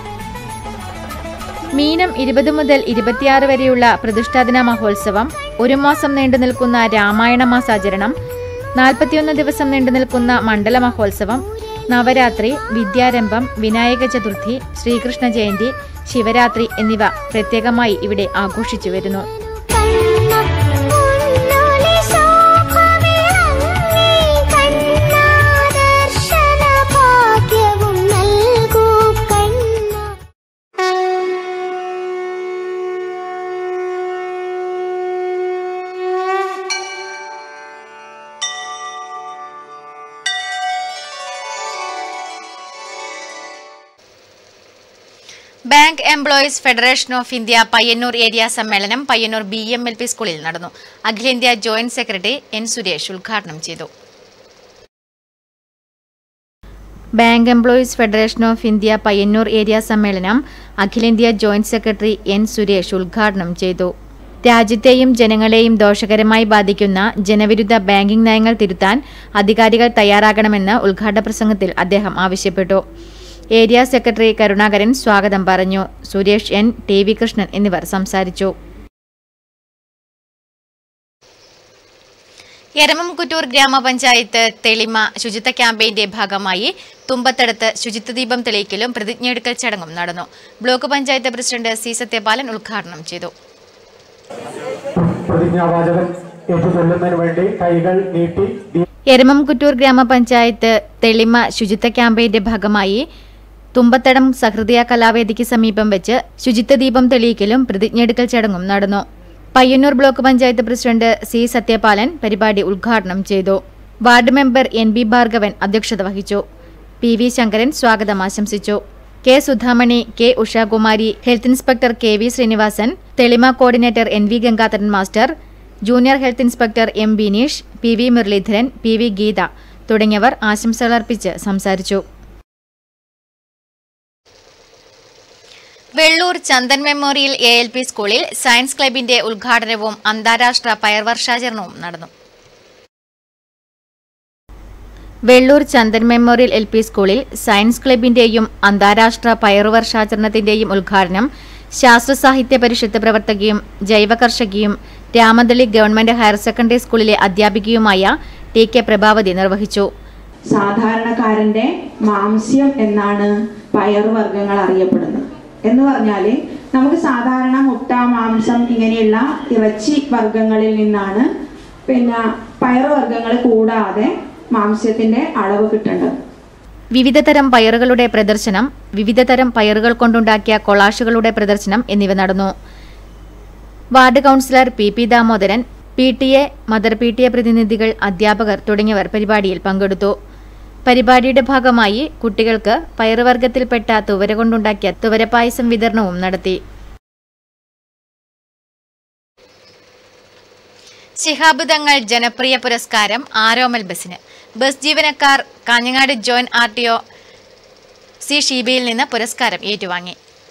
മീനം ഇരുപത് മുതൽ ഇരുപത്തിയാറ് വരെയുള്ള പ്രതിഷ്ഠാദിന മഹോത്സവം ഒരു മാസം നീണ്ടു നിൽക്കുന്ന രാമായണ മാസാചരണം നാൽപ്പത്തിയൊന്ന് ദിവസം നീണ്ടു നിൽക്കുന്ന മണ്ഡല മഹോത്സവം നവരാത്രി വിദ്യാരംഭം വിനായക ചതുർത്ഥി ശ്രീകൃഷ്ണ ജയന്തി ശിവരാത്രി എന്നിവ പ്രത്യേകമായി ഇവിടെ ആഘോഷിച്ചു വരുന്നു ഭാഗ്യവും നൽകൂ കണ്ണ bank employees federation of India Payyanur area സമ്മേളനം Payyanur B M L P സ്കൂളിൽ നടന്നു അഖിലേന്ത്യാ ജോയിന്റ് സെക്രട്ടറി എൻ സുരേഷ് ഉദ്ഘാടനം ചെയ്തു bank employees federation of India Payyanur area സമ്മേളനം അഖിലേന്ത്യാ ജോയിന്റ് സെക്രട്ടറി എൻ സുരേഷ് ഉദ്ഘാടനം ചെയ്തു രാജ്യത്തെയും ജനങ്ങളെയും ദോഷകരമായി ബാധിക്കുന്ന ജനവിരുദ്ധ ബാങ്കിംഗ് നയങ്ങൾ തിരുത്താൻ അധികാരികൾ തയ്യാറാകണമെന്ന് ഉദ്ഘാടന പ്രസംഗത്തിൽ അദ്ദേഹം ആവശ്യപ്പെട്ടു ഏരിയ സെക്രട്ടറി കരുണാകരൻ സ്വാഗതം പറഞ്ഞു Suresh N T V Krishnan എന്നിവർ സംസാരിച്ചു എരമംകുറ്റൂർ ഗ്രാമപഞ്ചായത്ത് തെളിമ ശുചിത്വ ക്യാമ്പയിന്റെ ഭാഗമായി തുമ്പത്തടത്ത് ശുചിത്വ ദീപം തെളിയിക്കലും പ്രതിജ്ഞയെടുക്കൽ ചടങ്ങും നടന്നു block panchayat president C Sathyapalan ഉദ്ഘാടനം ചെയ്തു പ്രതിജ്ഞാവാചകം ഏറ്റുചൊല്ലുന്നതിന് വേണ്ടി കൈകൾ നീട്ടി ദീ- എരമംകുറ്റൂർ ഗ്രാമപഞ്ചായത്ത് തെളിമ ശുചിത്വ ക്യാമ്പയിന്റെ ഭാഗമായി തുമ്പത്തടം സഹൃദയ കലാവേദിക്ക് സമീപം വെച്ച് ശുചിത്വ ദീപം തെളിയിക്കലും പ്രതിജ്ഞയെടുക്കൽ ചടങ്ങും നടന്നു Payyanur block panchayat president C Sathyapalan പരിപാടി ഉദ്ഘാടനം ചെയ്തു ward member N B Bhargavan അധ്യക്ഷത വഹിച്ചു പി വി ശങ്കരൻ സ്വാഗതം ആശംസിച്ചു K Sudhamani K Ushakumari health inspector K V Sreenivasan Thelima coordinator N V Gangadharan master junior health inspector M Bineesh P V Muralidharan P V Geetha തുടങ്ങിയവർ ആശംസകളർപ്പിച്ച് സംസാരിച്ചു Vellur Chandan memorial A L P സ്കൂളിൽ സയൻസ് ക്ലബിന്റെ ഉദ്ഘാടനവും അന്താരാഷ്ട്ര പയർ വർഷാചരണവും നടന്നു Vellur Chandan memorial L P സ്കൂളിൽ സയൻസ് ക്ലബിന്റെയും അന്താരാഷ്ട്ര പയറുവർഷാചരണത്തിന്റെയും ഉദ്ഘാടനം ശാസ്ത്ര സാഹിത്യ പരിഷത്ത് പ്രവർത്തകയും ജൈവ കർഷകയും രാമദളി ഗവൺമെന്റ് ഹയർ സെക്കൻഡറി സ്കൂളിലെ അധ്യാപികയുമായ ടി കെ പ്രഭാവതി നിർവഹിച്ചു സാധാരണക്കാരന്റെ മാംസ്യം എന്നാണ് പയറുവർഗ്ഗങ്ങൾ അറിയപ്പെടുന്നത് എന്ന് പറഞ്ഞാൽ നമുക്ക് സാധാരണ മുട്ട മാംസം ഇങ്ങനെയുള്ള ഇറച്ചി വർഗ്ഗങ്ങളിൽ നിന്നാണ് പിന്നെ പയറുവർഗ്ഗങ്ങൾ കൂടാതെ മാംസ്യത്തിന്റെ അളവ് കിട്ടേണ്ടത് വിവിധതരം പയറുകളുടെ പ്രദർശനം വിവിധതരം പയറുകൾ കൊണ്ടുണ്ടാക്കിയ കൊളാഷുകളുടെ പ്രദർശനം എന്നിവ നടന്നു ward councillor P P Damodaran P T A mother P T A പ്രതിനിധികൾ അധ്യാപകർ തുടങ്ങിയവർ പരിപാടിയിൽ പങ്കെടുത്തു പരിപാടിയുടെ ഭാഗമായി കുട്ടികൾക്ക് പയറുവർഗത്തിൽപ്പെട്ട തുവര കൊണ്ടുണ്ടാക്കിയ തുവരപ്പായസം വിതരണവും നടത്തി ശിഹാബ് തങ്ങൾ ജനപ്രിയ പുരസ്കാരം ആരോമൽ ബസിന് ബസ് ജീവനക്കാർ Kanhangad joint R T O C ഷീബയിൽ നിന്ന് പുരസ്കാരം ഏറ്റുവാങ്ങി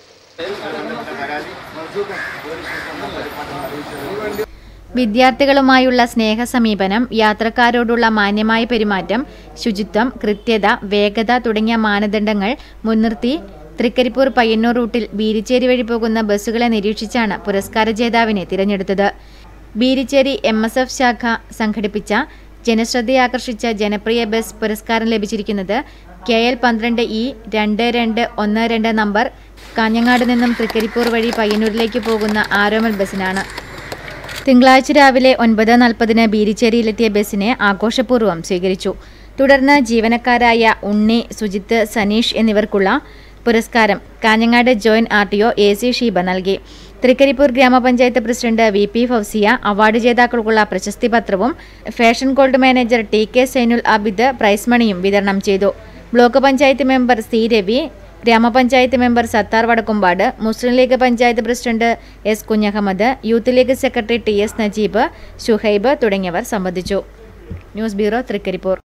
വിദ്യാർത്ഥികളുമായുള്ള സ്നേഹ സമീപനം യാത്രക്കാരോടുള്ള മാന്യമായ പെരുമാറ്റം ശുചിത്വം കൃത്യത വേഗത തുടങ്ങിയ മാനദണ്ഡങ്ങൾ മുൻനിർത്തി തൃക്കരിപ്പൂർ പയ്യന്നൂർ റൂട്ടിൽ ബീരിച്ചേരി വഴി പോകുന്ന ബസ്സുകളെ നിരീക്ഷിച്ചാണ് പുരസ്കാര ജേതാവിനെ തിരഞ്ഞെടുത്തത് ബീരിച്ചേരി എം എസ് എഫ് ശാഖ സംഘടിപ്പിച്ച ജനശ്രദ്ധയാകർഷിച്ച ജനപ്രിയ ബസ് പുരസ്കാരം ലഭിച്ചിരിക്കുന്നത് കെ എൽ പന്ത്രണ്ട് ഇ രണ്ട് രണ്ട് ഒന്ന് രണ്ട് നമ്പർ കാഞ്ഞങ്ങാട് നിന്നും തൃക്കരിപ്പൂർ വഴി പയ്യന്നൂരിലേക്ക് പോകുന്ന ആരോമൽ ബസ്സിനാണ് തിങ്കളാഴ്ച രാവിലെ ഒൻപത് നാൽപ്പതിന് ബീരിച്ചേരിയിലെത്തിയ ബസ്സിനെ ആഘോഷപൂർവ്വം സ്വീകരിച്ചു തുടർന്ന് ജീവനക്കാരായ ഉണ്ണി സുജിത്ത് സനീഷ് എന്നിവർക്കുള്ള പുരസ്കാരം Kanhangad joint R T O A C Sheeba നൽകി തൃക്കരിപ്പൂർ ഗ്രാമപഞ്ചായത്ത് president V P Fousiya award ജേതാക്കൾക്കുള്ള പ്രശസ്തി പത്രവും fashion gold manager T K Zainul Abid prize മണിയും വിതരണം ചെയ്തു block panchayat member C Ravi ഗ്രാമപഞ്ചായത്ത് member Sathar Vadakkumpad Muslim League panchayat president S Kunhahammed youth league secretary T S Najeeb Shuhaib തുടങ്ങിയവർ സംബന്ധിച്ചു ന്യൂസ് ബ്യൂറോ തൃക്കരിപ്പൂർ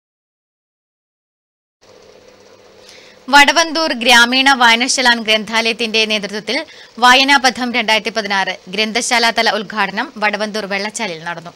വടവന്തൂർ ഗ്രാമീണ വായനശാല ഗ്രന്ഥാലയത്തിന്റെ നേതൃത്വത്തിൽ വായനാപഥം രണ്ടായിരത്തി പതിനാറ് ഗ്രന്ഥശാല തല ഉദ്ഘാടനം വടവന്തൂർ വെള്ളച്ചാലിൽ നടന്നു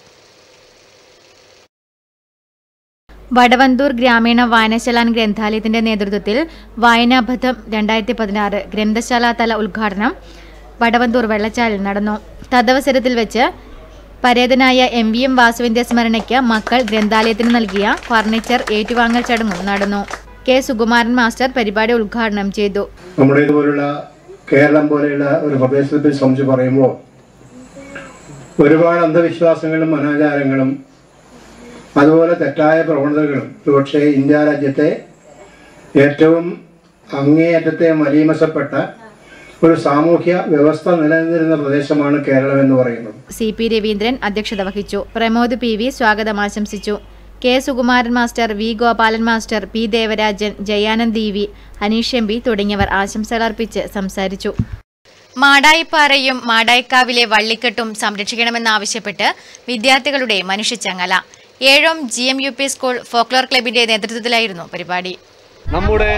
വടവന്തൂർ ഗ്രാമീണ വായനശാല ഗ്രന്ഥാലയത്തിന്റെ നേതൃത്വത്തിൽ വായനാപഥം രണ്ടായിരത്തി പതിനാറ് ഗ്രന്ഥശാല തല ഉദ്ഘാടനം വടവന്തൂർ വെള്ളച്ചാലിൽ നടന്നു തദവസരത്തിൽ വെച്ച് പരേതനായ എം വി എം വാസുവിന്റെ സ്മരണയ്ക്ക് മക്കൾ ഗ്രന്ഥാലയത്തിന് നൽകിയ ഫർണിച്ചർ ഏറ്റുവാങ്ങൽ ചടങ്ങും നടന്നു കെ സുകുമാരൻ മാസ്റ്റർ പരിപാടി ഉദ്ഘാടനം ചെയ്തു നമ്മുടെ ഇതുപോലുള്ള കേരളം പോലെയുള്ള ഒരു പ്രദേശത്തെ സംബന്ധിച്ച് പറയുമ്പോൾ ഒരുപാട് അന്ധവിശ്വാസങ്ങളും അനാചാരങ്ങളും അതുപോലെ തെറ്റായ പ്രവണതകളും ഒരുപക്ഷെ ഇന്ത്യ രാജ്യത്തെ ഏറ്റവും അങ്ങേയറ്റത്തെ മലീമസപ്പെട്ട ഒരു സാമൂഹ്യ വ്യവസ്ഥ നിലനിന്നിരുന്ന പ്രദേശമാണ് കേരളം എന്ന് പറയുന്നത് സി പി രവീന്ദ്രൻ അധ്യക്ഷത വഹിച്ചു പ്രമോദ് പി വി സ്വാഗതം ആശംസിച്ചു K Sukumaran master V Gopalan master P Devarajan Jayanand E V Haneesh M P തുടങ്ങിയവർ ആശംസകൾ അർപ്പിച്ച് സംസാരിച്ചു മാടായിപ്പാറയും മാടായിക്കാവിലെ വള്ളിക്കെട്ടും സംരക്ഷിക്കണമെന്നാവശ്യപ്പെട്ട് വിദ്യാർത്ഥികളുടെ മനുഷ്യച്ചങ്ങല Ezhome G M U P school folklore ക്ലബിന്റെ നേതൃത്വത്തിലായിരുന്നു പരിപാടി നമ്മുടെ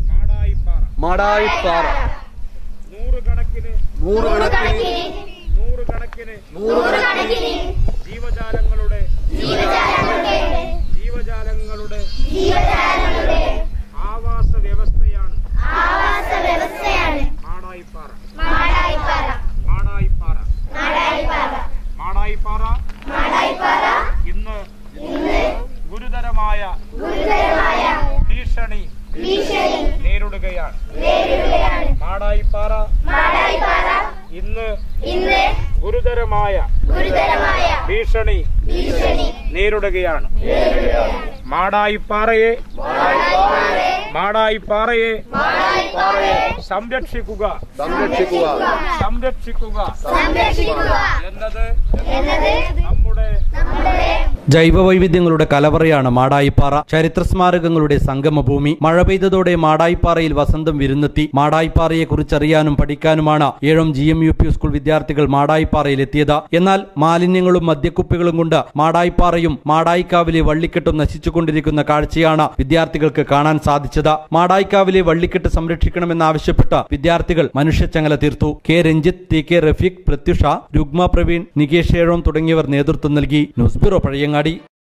മാടായിപ്പാറ നൂറുകണക്കിന് നൂറുകണക്കിന് നൂറുകണക്കിന് നൂറുകണക്കിന് ജീവജാലങ്ങളുടെ ജീവജാലങ്ങളുടെ ജീവജാലങ്ങളുടെ ജീവജാലങ്ങളുടെ ആവാസ വ്യവസ്ഥയാണ് ആവാസ വ്യവസ്ഥയാണ് മാടായിപ്പാറ മാടായിപ്പാറ മാടായിപ്പാറ മാടായിപ്പാറ മാടായിപ്പാറ മാടായിപ്പാറ ഇന്ന് ഇന്ന് ഗുരുതരമായ ഗുരുതരമായ ഭീഷണി ഭീഷണി നേരിടുകയാണ് നേരിടുകയാണ് മാടായിപ്പാറ മാടായിപ്പാറ ഇന്ന് ഇന്ന് ഗുരുതരമായ ഗുരുതരമായ ഭീഷണി ഭീഷണി നേരിടുകയാണ് നേരിടുകയാണ് മാടായിപ്പാറയെ മാടായിപ്പാറയെ മാടായിപ്പാറയെ മാടായിപ്പാറയെ സംരക്ഷിക്കുക സംരക്ഷിക്കുക സംരക്ഷിക്കുക സംരക്ഷിക്കുക എന്നത് എന്നത് നമ്മുടെ നമ്മുടെ ജൈവവൈവിധ്യങ്ങളുടെ കലവറയാണ് മാടായിപ്പാറ ചരിത്ര സ്മാരകങ്ങളുടെ സംഗമഭൂമി മഴ പെയ്തതോടെ മാടായിപ്പാറയിൽ വസന്തം വിരുന്നെത്തി മാടായിപ്പാറയെ കുറിച്ചറിയാനും പഠിക്കാനുമാണ് Ezhome G M U P school വിദ്യാർത്ഥികൾ മാടായിപ്പാറയിൽ എത്തിയത് എന്നാൽ മാലിന്യങ്ങളും മദ്യക്കുപ്പികളും കൊണ്ട് മാടായിപ്പാറയും മാടായിക്കാവിലെ വള്ളിക്കെട്ടും നശിച്ചുകൊണ്ടിരിക്കുന്ന കാഴ്ചയാണ് വിദ്യാർത്ഥികൾക്ക് കാണാൻ സാധിച്ചത് മാടായിക്കാവിലെ വള്ളിക്കെട്ട് സംരക്ഷിക്കണമെന്നാവശ്യപ്പെട്ട് വിദ്യാർത്ഥികൾ മനുഷ്യച്ചങ്ങല തീർത്തു K Ranjith T K Rafeeq Prathyusha Rugma Praveen Nikesh Ezhome തുടങ്ങിയവർ നേതൃത്വം നൽകി ന്യൂസ് ബ്യൂറോ പഴയങ്ങാടി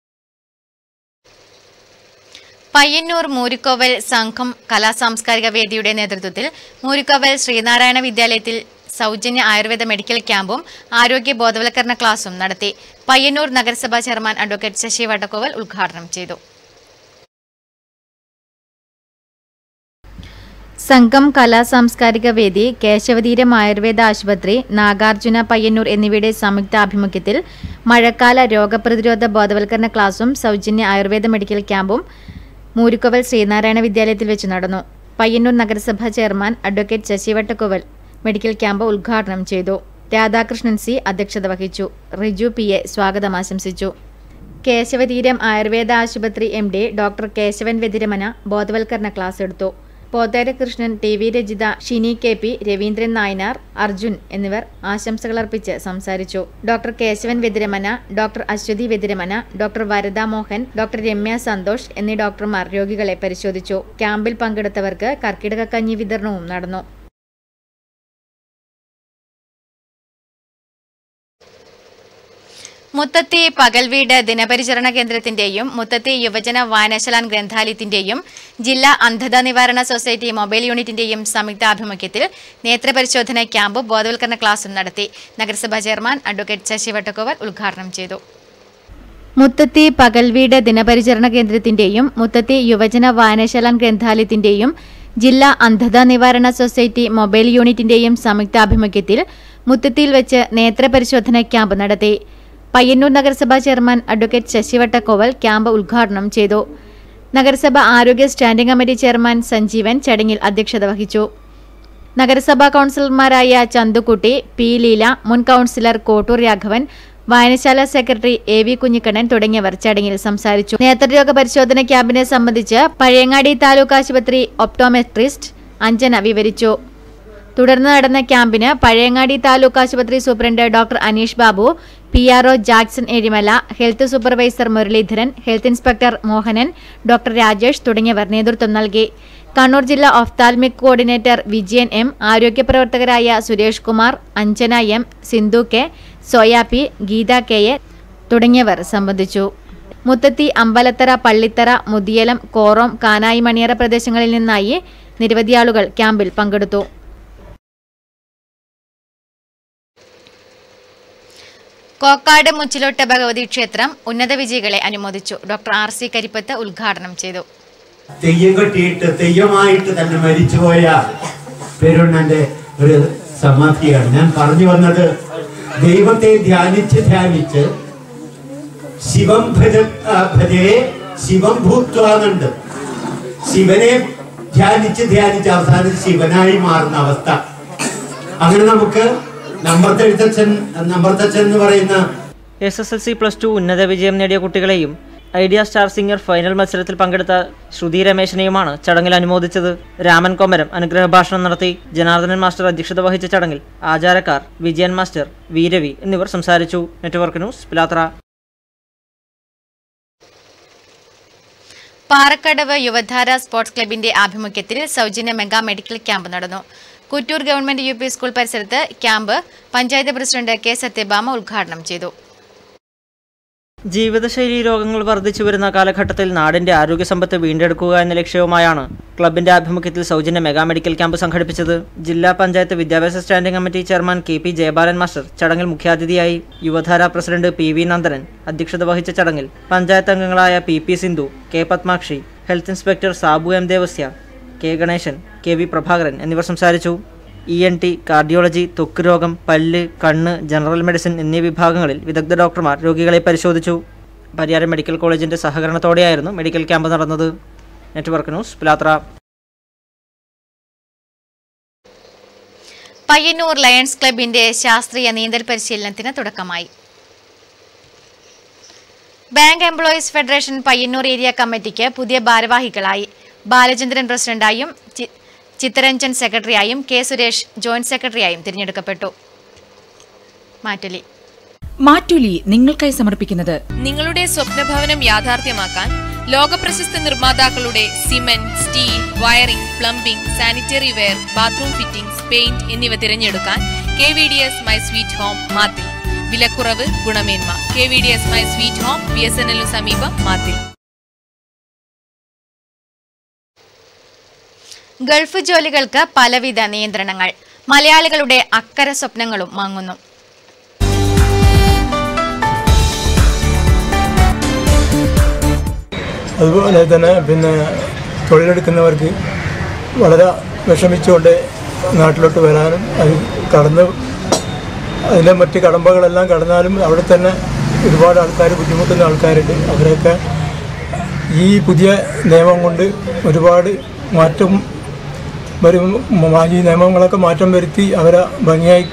പയ്യന്നൂർ മൂരിക്കോവൽ സംഘം കലാസാംസ്കാരിക വേദിയുടെ നേതൃത്വത്തിൽ മൂരിക്കോവൽ ശ്രീനാരായണ വിദ്യാലയത്തിൽ സൗജന്യ ആയുർവേദ മെഡിക്കൽ ക്യാമ്പും ആരോഗ്യ ബോധവൽക്കരണ ക്ലാസും നടത്തി പയ്യന്നൂർ നഗരസഭാ ചെയർമാൻ അഡ്വക്കേറ്റ് ശശി വടക്കോവൽ ഉദ്ഘാടനം ചെയ്തു സംഘം കലാ സാംസ്കാരിക വേദി കേശവതീരം ആയുർവേദ ആശുപത്രി നാഗാർജുന പയ്യന്നൂർ എന്നിവയുടെ സംയുക്ത ആഭിമുഖ്യത്തിൽ മഴക്കാല രോഗപ്രതിരോധ ബോധവൽക്കരണ ക്ലാസും സൗജന്യ ആയുർവേദ മെഡിക്കൽ ക്യാമ്പും മൂരിക്കോവൽ ശ്രീനാരായണ വിദ്യാലയത്തിൽ വെച്ച് നടന്നു പയ്യന്നൂർ നഗരസഭാ chairman advocate Sasi Vattakkoval medical camp ഉദ്ഘാടനം ചെയ്തു രാധാകൃഷ്ണൻ സി അധ്യക്ഷത വഹിച്ചു റിജു പി എ സ്വാഗതം ആശംസിച്ചു കേശവതീരം ആയുർവേദ ആശുപത്രി M D doctor Keshavan Vethiramana ബോധവൽക്കരണ ക്ലാസ് എടുത്തു Pothera Krishnan T V Rajitha Shini K P Raveendran Nayanar Arjun എന്നിവർ ആശംസകളർപ്പിച്ച് സംസാരിച്ചു doctor Keshavan Vethiramana doctor Aswathi Vethiramana doctor Varada Mohan doctor Ramya Santhosh എന്നീ ഡോക്ടർമാർ രോഗികളെ പരിശോധിച്ചു ക്യാമ്പിൽ പങ്കെടുത്തവർക്ക് കർക്കിടക കഞ്ഞി വിതരണവും നടന്നു മുത്തത്തി പകൽവീട് ദിനപരിചരണ കേന്ദ്രത്തിന്റെയും മുത്തത്തി യുവജന വായനശാലാൻ ഗ്രന്ഥാലയത്തിന്റെയും ജില്ലാ അന്ധത നിവാരണ സൊസൈറ്റി മൊബൈൽ യൂണിറ്റിന്റെയും സംയുക്താഭിമുഖ്യത്തിൽ നേത്രപരിശോധന ക്യാമ്പ് ബോധവൽക്കരണ ക്ലാസും നടത്തി നഗരസഭാ ചെയർമാൻ അഡ്വക്കേറ്റ് ശശി വട്ടക്കോവർ ഉദ്ഘാടനം ചെയ്തു മുത്തത്തി പകൽവീട് ദിനപരിചരണ കേന്ദ്രത്തിന്റെയും മുത്തത്തി യുവജന വായനശാലാൻ ഗ്രന്ഥാലയത്തിന്റെയും ജില്ലാ അന്ധത നിവാരണ സൊസൈറ്റി മൊബൈൽ യൂണിറ്റിന്റെയും സംയുക്താഭിമുഖ്യത്തിൽ മുത്തത്തിയിൽ വെച്ച് നേത്രപരിശോധന ക്യാമ്പ് നടത്തി പയ്യന്നൂർ നഗരസഭാ ചെയർമാൻ അഡ്വക്കേറ്റ് ശശിവട്ടക്കോവൽ ക്യാമ്പ് ഉദ്ഘാടനം ചെയ്തു നഗരസഭ ആരോഗ്യ സ്റ്റാൻഡിംഗ് കമ്മിറ്റി ചെയർമാൻ സഞ്ജീവൻ ചടങ്ങിൽ അധ്യക്ഷത വഹിച്ചു നഗരസഭാ കൗൺസിലർമാരായ ചന്തുക്കുട്ടി പി ലീല മുൻ കൗൺസിലർ കോട്ടൂർ രാഘവൻ വായനശാല സെക്രട്ടറി എ വി കുഞ്ഞിക്കണ്ണൻ തുടങ്ങിയവർ ചടങ്ങിൽ സംസാരിച്ചു നേത്രരോഗ പരിശോധന ക്യാമ്പിനെ സംബന്ധിച്ച് പഴയങ്ങാടി താലൂക്ക് ആശുപത്രി ഒപ്റ്റോമെട്രിസ്റ്റ് അഞ്ജന വിവരിച്ചു തുടർന്ന് നടന്ന ക്യാമ്പിന് പഴയങ്ങാടി താലൂക്ക് ആശുപത്രി superintendent doctor Aneesh Babu P R O Jackson Ezhimala health supervisor Muralidharan health inspector Mohanan doctor Rajesh തുടങ്ങിയവർ നേതൃത്വം നൽകി കണ്ണൂർ ജില്ലാ ഒഫ്താൽമിക് കോർഡിനേറ്റർ വിജയൻ എം ആരോഗ്യ പ്രവർത്തകരായ Suresh Kumar Anjana M Sindhu K Soya P Geetha K A തുടങ്ങിയവർ സംബന്ധിച്ചു മുത്തത്തി അമ്പലത്തറ പള്ളിത്തറ മുതിയലം കോറോം കാനായി മണിയറ പ്രദേശങ്ങളിൽ നിന്നായി നിരവധി ആളുകൾ ക്യാമ്പിൽ പങ്കെടുത്തു കോക്കാട് മുച്ചിലോട്ട് ഭഗവതി ക്ഷേത്രം ഉന്നത വിജയികളെ അനുമോദിച്ചു ഡോക്ടർ ആർ സി കരിപ്പത്ത് ഉദ്ഘാടനം ചെയ്തു തെയ്യം കെട്ടിയിട്ട് തെയ്യമായിട്ട് തന്നെ മരിച്ചുപോയ പെരുണ്ണന്റെ ഒരു സമാധിയാണ് ഞാൻ പറഞ്ഞു വന്നത് ദൈവത്തെ ധ്യാനിച്ച് ധ്യാനിച്ച് ശിവം ഭജ ആ, ഭജേ ശിവം ഭൂത്വാന്നുണ്ട് ശിവനെ ധ്യാനിച്ച് ധ്യാനിച്ച് അവസാനം ശിവനായി മാറുന്ന അവസ്ഥ അങ്ങനെ നമുക്ക് നമ്പർത്തെഴുത്തച്ഛൻ നമ്പർത്തച്ഛൻ എന്ന് പറയുന്ന S S L C plus two ഉന്നത വിജയം നേടിയ കുട്ടികളെയും ഐഡിയ സ്റ്റാർ സിംഗർ ഫൈനൽ മത്സരത്തിൽ പങ്കെടുത്ത ശ്രുതി രമേശിനെയുമാണ് ചടങ്ങിൽ അനുമോദിച്ചത് രാമൻ കൊമരം അനുഗ്രഹ ഭാഷണം നടത്തി ജനാർദ്ദനൻ മാസ്റ്റർ അധ്യക്ഷത വഹിച്ച ചടങ്ങിൽ ആചാരക്കാർ വിജയൻ മാസ്റ്റർ വീരവി എന്നിവർ സംസാരിച്ചു network news Pilathara Parakkadavu Yuvadhara sports ക്ലബിന്റെ ആഭിമുഖ്യത്തിൽ സൗജന്യ മെഗാ മെഡിക്കൽ ക്യാമ്പ് നടന്നു Kuttur government U P school പരിസരത്ത് camp panchayat president K Sathyabhama ഉദ്ഘാടനം ചെയ്തു ജീവിതശൈലി രോഗങ്ങൾ വർദ്ധിച്ചു വരുന്ന കാലഘട്ടത്തിൽ നാടിന്റെ ആരോഗ്യ സമ്പത്ത് വീണ്ടെടുക്കുക എന്ന ലക്ഷ്യവുമായാണ് ക്ലബിന്റെ ആഭിമുഖ്യത്തിൽ സൗജന്യ മെഗാ മെഡിക്കൽ ക്യാമ്പ് സംഘടിപ്പിച്ചത് ജില്ലാ പഞ്ചായത്ത് വിദ്യാഭ്യാസ standing committee chairman K P Jayabalan master ചടങ്ങിൽ മുഖ്യാതിഥിയായി Yuvadhara president P V Nandanan അധ്യക്ഷത വഹിച്ച ചടങ്ങിൽ പഞ്ചായത്ത് അംഗങ്ങളായ P P Sindhu K Padmakshi health inspector Sabu M Devasya K Ganesan K V Prabhakaran എന്നിവർ സംസാരിച്ചു ഇ എൻ ടി കാർഡിയോളജി ത്വക്ക് രോഗം പല്ല് കണ്ണ് ജനറൽ മെഡിസിൻ എന്നീ വിഭാഗങ്ങളിൽ വിദഗ്ധ ഡോക്ടർമാർ രോഗികളെ പരിശോധിച്ചു പരിയാരം മെഡിക്കൽ കോളേജിന്റെ സഹകരണത്തോടെയായിരുന്നു മെഡിക്കൽ ക്യാമ്പ് നടന്നത് network news Pilathara Payyanur lions ക്ലബിന്റെ ശാസ്ത്രീയ നീന്തൽ പരിശീലനത്തിന് തുടക്കമായി bank employees federation Payyanur area കമ്മിറ്റിക്ക് പുതിയ ഭാരവാഹികളായി ബാലചന്ദ്രൻ പ്രസിഡന്റായും ചി- ചിത്തരഞ്ജൻ സെക്രട്ടറിയായും കെ സുരേഷ് ജോയിന്റ് സെക്രട്ടറിയായും തിരഞ്ഞെടുക്കപ്പെട്ടു മാറ്റുലി മാറ്റുലി നിങ്ങൾക്കായി സമർപ്പിക്കുന്നത് നിങ്ങളുടെ സ്വപ്നഭവനം യാഥാർത്ഥ്യമാക്കാൻ ലോകപ്രശസ്ത നിർമ്മാതാക്കളുടെ cement steel wiring plumbing sanitary ware bathroom fittings paint എന്നിവ തിരഞ്ഞെടുക്കാൻ K V D S my sweet home Mathil വിലക്കുറവ് ഗുണമേന്മ K V D S my sweet home B S N എല്ലിനു സമീപം മാത്തിൽ ഗൾഫ് ജോലികൾക്ക് പലവിധ നിയന്ത്രണങ്ങൾ മലയാളികളുടെ അക്കര സ്വപ്നങ്ങളും മങ്ങുന്നു അതുപോലെ തന്നെ പിന്നെ തൊഴിലെടുക്കുന്നവർക്ക് വളരെ വിഷമിച്ചുകൊണ്ട് നാട്ടിലോട്ട് വരാനും അത് കടന്ന് അതിൻ്റെ മറ്റ് കടമ്പകളെല്ലാം കടന്നാലും അവിടെ തന്നെ ഒരുപാട് ആൾക്കാർ ബുദ്ധിമുട്ടുന്ന ആൾക്കാരുണ്ട് അവരൊക്കെ ഈ പുതിയ നിയമം കൊണ്ട് ഒരുപാട് മാറ്റം വരും മ- ഈ നിയമങ്ങളൊക്കെ മാറ്റം വരുത്തി അവരെ ഭംഗിയായി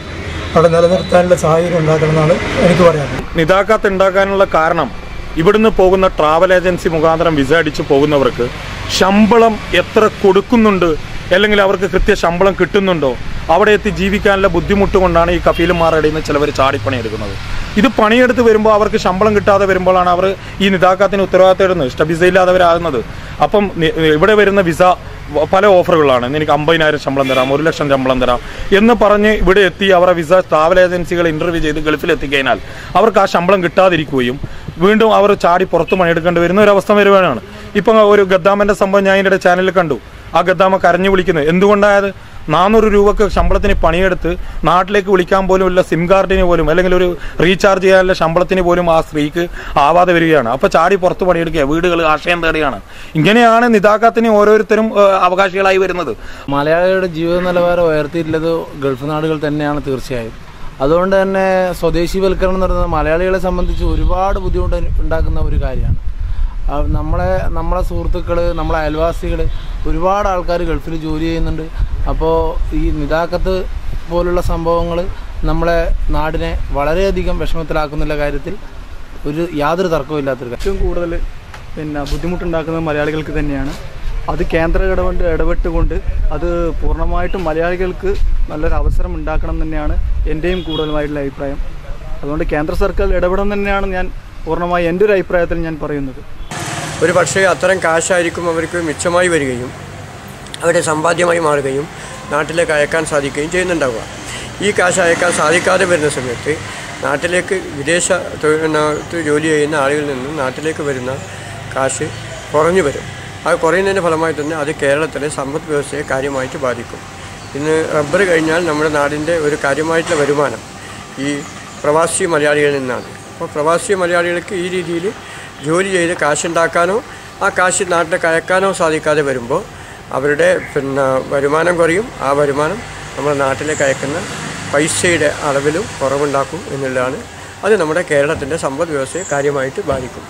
അവിടെ നിലനിർത്താനുള്ള സാഹചര്യം ഉണ്ടാക്കണമെന്നാണ് എനിക്ക് പറയാനുള്ളത് നിതാക്കാത്ത് ഉണ്ടാക്കാനുള്ള കാരണം ഇവിടുന്ന് പോകുന്ന ട്രാവൽ ഏജൻസി മുഖാന്തരം വിസ അടിച്ച് പോകുന്നവർക്ക് ശമ്പളം എത്ര കൊടുക്കുന്നുണ്ട് അല്ലെങ്കിൽ അവർക്ക് കൃത്യ ശമ്പളം കിട്ടുന്നുണ്ടോ അവിടെ എത്തി ജീവിക്കാനുള്ള ബുദ്ധിമുട്ട് കൊണ്ടാണ് ഈ കഫീലുമാരുടെ നിന്ന് ചിലവർ ചാടിപ്പണി എടുക്കുന്നത് ഇത് പണിയെടുത്ത് വരുമ്പോൾ അവർക്ക് ശമ്പളം കിട്ടാതെ വരുമ്പോഴാണ് അവർ ഈ നിതാക്കാത്തിന് ഉത്തരവാദിത്തം ഇടുന്നത് ഇഷ്ട വിസ ഇല്ലാത്തവരാകുന്നത് അപ്പം നി- ഇവിടെ വരുന്ന വിസ വ- പല ഓഫറുകളാണ് ഇന്ന് എനിക്ക് അമ്പതിനായിരം ശമ്പളം തരാം ഒരു ലക്ഷം ശമ്പളം തരാം എന്ന് പറഞ്ഞ് ഇവിടെ എത്തി അവരെ വിസ ട്രാവൽ ഏജൻസികൾ ഇന്റർവ്യൂ ചെയ്ത് ഗൾഫിൽ എത്തിക്കഴിഞ്ഞാൽ അവർക്ക് ആ ശമ്പളം കിട്ടാതിരിക്കുകയും വീണ്ടും അവർ ചാടി പുറത്ത് പണിയെടുക്കേണ്ടി വരുന്ന ഒരു അവസ്ഥ വരുവാനാണ് ഇപ്പം ഒരു ഗദ്ദാമന്റെ സംഭവം ഞാൻ ഇതിന്റെ ചാനലിൽ കണ്ടു ആ ഗദ്ദാമ കരഞ്ഞു വിളിക്കുന്നത് എന്തുകൊണ്ടായത് നാനൂറ് രൂപക്ക് ശമ്പളത്തിന് പണിയെടുത്ത് നാട്ടിലേക്ക് വിളിക്കാൻ പോലും ഉള്ള സിം കാർഡിന് പോലും അല്ലെങ്കിൽ ഒരു റീചാർജ് ചെയ്യാനുള്ള ശമ്പളത്തിന് പോലും ആ സ്ത്രീക്ക് ആവാതെ വരികയാണ് അപ്പൊ ചാടി പുറത്ത് പണിയെടുക്കുക വീടുകൾ ആശയം തേടുകയാണ് ഇങ്ങനെയാണ് നിതാക്കാത്തിന് ഓരോരുത്തരും ഏഹ്, അവകാശികളായി വരുന്നത് മലയാളികളുടെ ജീവിത നിലവാരം ഉയർത്തിയിട്ടുള്ളത് ഗൾഫ് നാടുകൾ തന്നെയാണ് തീർച്ചയായും അതുകൊണ്ട് തന്നെ സ്വദേശിവൽക്കരണം എന്ന് പറയുന്നത് മലയാളികളെ സംബന്ധിച്ച് ഒരുപാട് ബുദ്ധിമുട്ട് ഉണ്ടാക്കുന്ന ഒരു കാര്യമാണ് ആ, നമ്മളെ നമ്മളെ സുഹൃത്തുക്കൾ നമ്മളെ അയൽവാസികൾ ഒരുപാട് ആൾക്കാർ ഗൾഫിൽ ജോലി ചെയ്യുന്നുണ്ട് അപ്പോൾ ഈ നിതാക്കത്ത് പോലുള്ള സംഭവങ്ങൾ നമ്മളെ നാടിനെ വളരെയധികം വിഷമത്തിലാക്കുന്നുള്ള കാര്യത്തിൽ ഒരു യാതൊരു തർക്കവും ഇല്ലാത്തൊരു കാര്യം ഏറ്റവും കൂടുതൽ പിന്നെ ബുദ്ധിമുട്ടുണ്ടാക്കുന്നത് മലയാളികൾക്ക് തന്നെയാണ് അത് കേന്ദ്ര ഇടപെട്ട് ഇടപെട്ടുകൊണ്ട് അത് പൂർണ്ണമായിട്ടും മലയാളികൾക്ക് നല്ലൊരു അവസരം ഉണ്ടാക്കണം തന്നെയാണ് എൻ്റെയും കൂടുതലുമായിട്ടുള്ള അഭിപ്രായം അതുകൊണ്ട് കേന്ദ്ര സർക്കാർ ഇടപെടണം തന്നെയാണ് ഞാൻ പൂർണ്ണമായി എൻ്റെ ഒരു അഭിപ്രായത്തിൽ ഞാൻ പറയുന്നത് ഒരു പക്ഷേ അത്തരം കാശായിരിക്കും അവർക്ക് മിച്ചമായി വരികയും അവരുടെ സമ്പാദ്യമായി മാറുകയും നാട്ടിലേക്ക് അയക്കാൻ സാധിക്കുകയും ചെയ്യുന്നുണ്ടാവുക ഈ കാശ് അയക്കാൻ സാധിക്കാതെ വരുന്ന സമയത്ത് നാട്ടിലേക്ക് വിദേശ തൊഴിലിനകത്ത് ജോലി ചെയ്യുന്ന ആളുകളിൽ നിന്ന് നാട്ടിലേക്ക് വരുന്ന കാശ് കുറഞ്ഞു വരും അത് കുറയുന്നതിൻ്റെ ഫലമായി തന്നെ അത് കേരളത്തിലെ സമ്പദ് വ്യവസ്ഥയെ കാര്യമായിട്ട് ബാധിക്കും ഇന്ന് റബ്ബർ കഴിഞ്ഞാൽ നമ്മുടെ നാടിൻ്റെ ഒരു കാര്യമായിട്ടുള്ള വരുമാനം ഈ പ്രവാസി മലയാളികളിൽ നിന്നാണ് അപ്പോൾ പ്രവാസി മലയാളികൾക്ക് ഈ രീതിയിൽ ജോലി ചെയ്ത് കാശുണ്ടാക്കാനോ ആ കാശ് നാട്ടിലേക്ക് അയക്കാനോ സാധിക്കാതെ വരുമ്പോൾ അവരുടെ പിന്നെ വരുമാനം കുറയും ആ വരുമാനം നമ്മുടെ നാട്ടിലേക്ക് അയക്കുന്ന പൈസയുടെ അളവിലും കുറവുണ്ടാക്കും എന്നുള്ളതാണ് അത് നമ്മുടെ കേരളത്തിൻ്റെ സമ്പദ് വ്യവസ്ഥയെ കാര്യമായിട്ട് ബാധിക്കും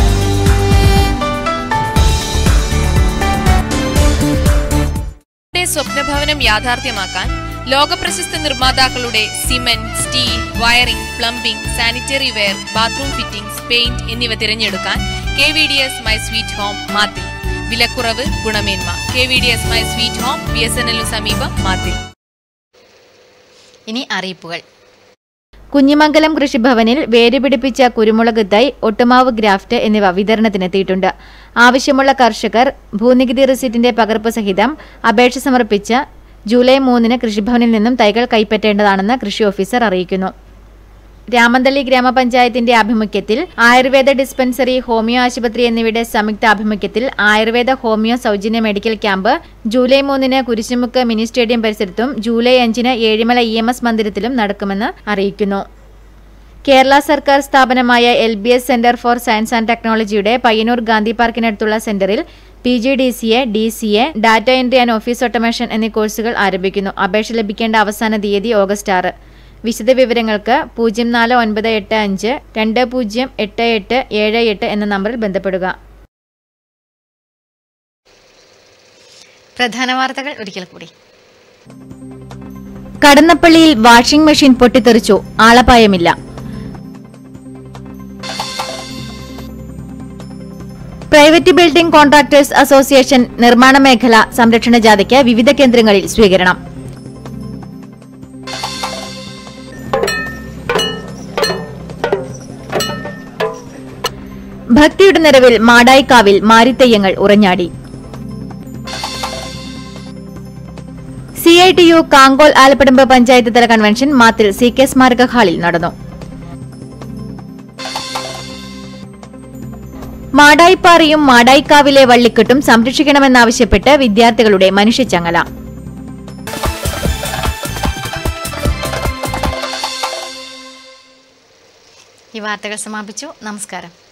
യുടെ സ്വപ്നഭവനം യാഥാർത്ഥ്യമാക്കാൻ ലോകപ്രശസ്ത നിർമ്മാതാക്കളുടെ cement steel wiring plumbing sanitary ware bathroom fittings paint എന്നിവ തിരഞ്ഞെടുക്കാൻ K V D S my sweet home Mathil വിലക്കുറവ് ഗുണമേന്മ K V D S my sweet home B S N എല്ലിനു സമീപം മാത്തിൽ ഇനി അറിയിപ്പുകൾ കുഞ്ഞിമംഗലം കൃഷിഭവനിൽ വേരുപിടിപ്പിച്ച കുരുമുളക് തൈ ഒട്ടുമാവ് ഗ്രാഫ്റ്റ് എന്നിവ വിതരണത്തിനെത്തിയിട്ടുണ്ട് ആവശ്യമുള്ള കർഷകർ ഭൂനികുതി റിസിറ്റിന്റെ പകർപ്പ് സഹിതം അപേക്ഷ സമർപ്പിച്ച് ജൂലൈ മൂന്നിന് കൃഷിഭവനിൽ നിന്നും തൈകൾ കൈപ്പറ്റേണ്ടതാണെന്ന് കൃഷി ഓഫീസർ അറിയിക്കുന്നു രാമന്തളി ഗ്രാമപഞ്ചായത്തിന്റെ ആഭിമുഖ്യത്തിൽ ആയുർവേദ ഡിസ്പെൻസറി ഹോമിയോ ആശുപത്രി എന്നിവയുടെ സംയുക്ത ആഭിമുഖ്യത്തിൽ ആയുർവേദ ഹോമിയോ സൗജന്യ മെഡിക്കൽ ക്യാമ്പ് ജൂലൈ മൂന്നിന് കുരിശുമുക്ക് മിനി സ്റ്റേഡിയം പരിസരത്തും ജൂലൈ അഞ്ചിന് ഏഴിമല ഇ എം എസ് മന്ദിരത്തിലും നടക്കുമെന്ന് അറിയിക്കുന്നു കേരള സർക്കാർ സ്ഥാപനമായ L B S centre for science and ടെക്നോളജിയുടെ പയ്യന്നൂർ ഗാന്ധി പാർക്കിനടുത്തുള്ള സെന്ററിൽ P G D C A D C A data entry and office automation എന്നീ കോഴ്സുകൾ ആരംഭിക്കുന്നു അപേക്ഷ ലഭിക്കേണ്ട അവസാന തീയതി ഓഗസ്റ്റ് ആറ് വിശദ വിവരങ്ങൾക്ക് പൂജ്യം നാല് ഒൻപത് എട്ട് അഞ്ച് രണ്ട് പൂജ്യം എട്ട് എട്ട് ഏഴ് എട്ട് എന്ന നമ്പറിൽ ബന്ധപ്പെടുക പ്രധാന വാർത്തകൾ ഒരിക്കൽ കൂടി കടന്നപ്പള്ളിയിൽ വാഷിംഗ് മെഷീൻ പൊട്ടിത്തെറിച്ചു ആളപായമില്ല പ്രൈവറ്റ് ബിൽഡിംഗ് കോൺട്രാക്ടേഴ്സ് അസോസിയേഷൻ നിർമ്മാണ മേഖല സംരക്ഷണ ജാഥയ്ക്ക് വിവിധ കേന്ദ്രങ്ങളിൽ സ്വീകരണം ഭക്തിയുടെ നിറവിൽ മാടായിക്കാവിൽ മാരിത്തെയ്യങ്ങൾ ഉറഞ്ഞാടി C I T U Kankol Alappadamba panchayat തല കൺവെൻഷൻ മാത്തിൽ സി കെ സ്മാരക ഹാളിൽ നടന്നു മാടായിപ്പാറയും മാടായിക്കാവിലെ വള്ളിക്കെട്ടും സംരക്ഷിക്കണമെന്നാവശ്യപ്പെട്ട് വിദ്യാർത്ഥികളുടെ മനുഷ്യച്ചങ്ങല ഈ വാർത്തകൾ സമാപിച്ചു നമസ്കാരം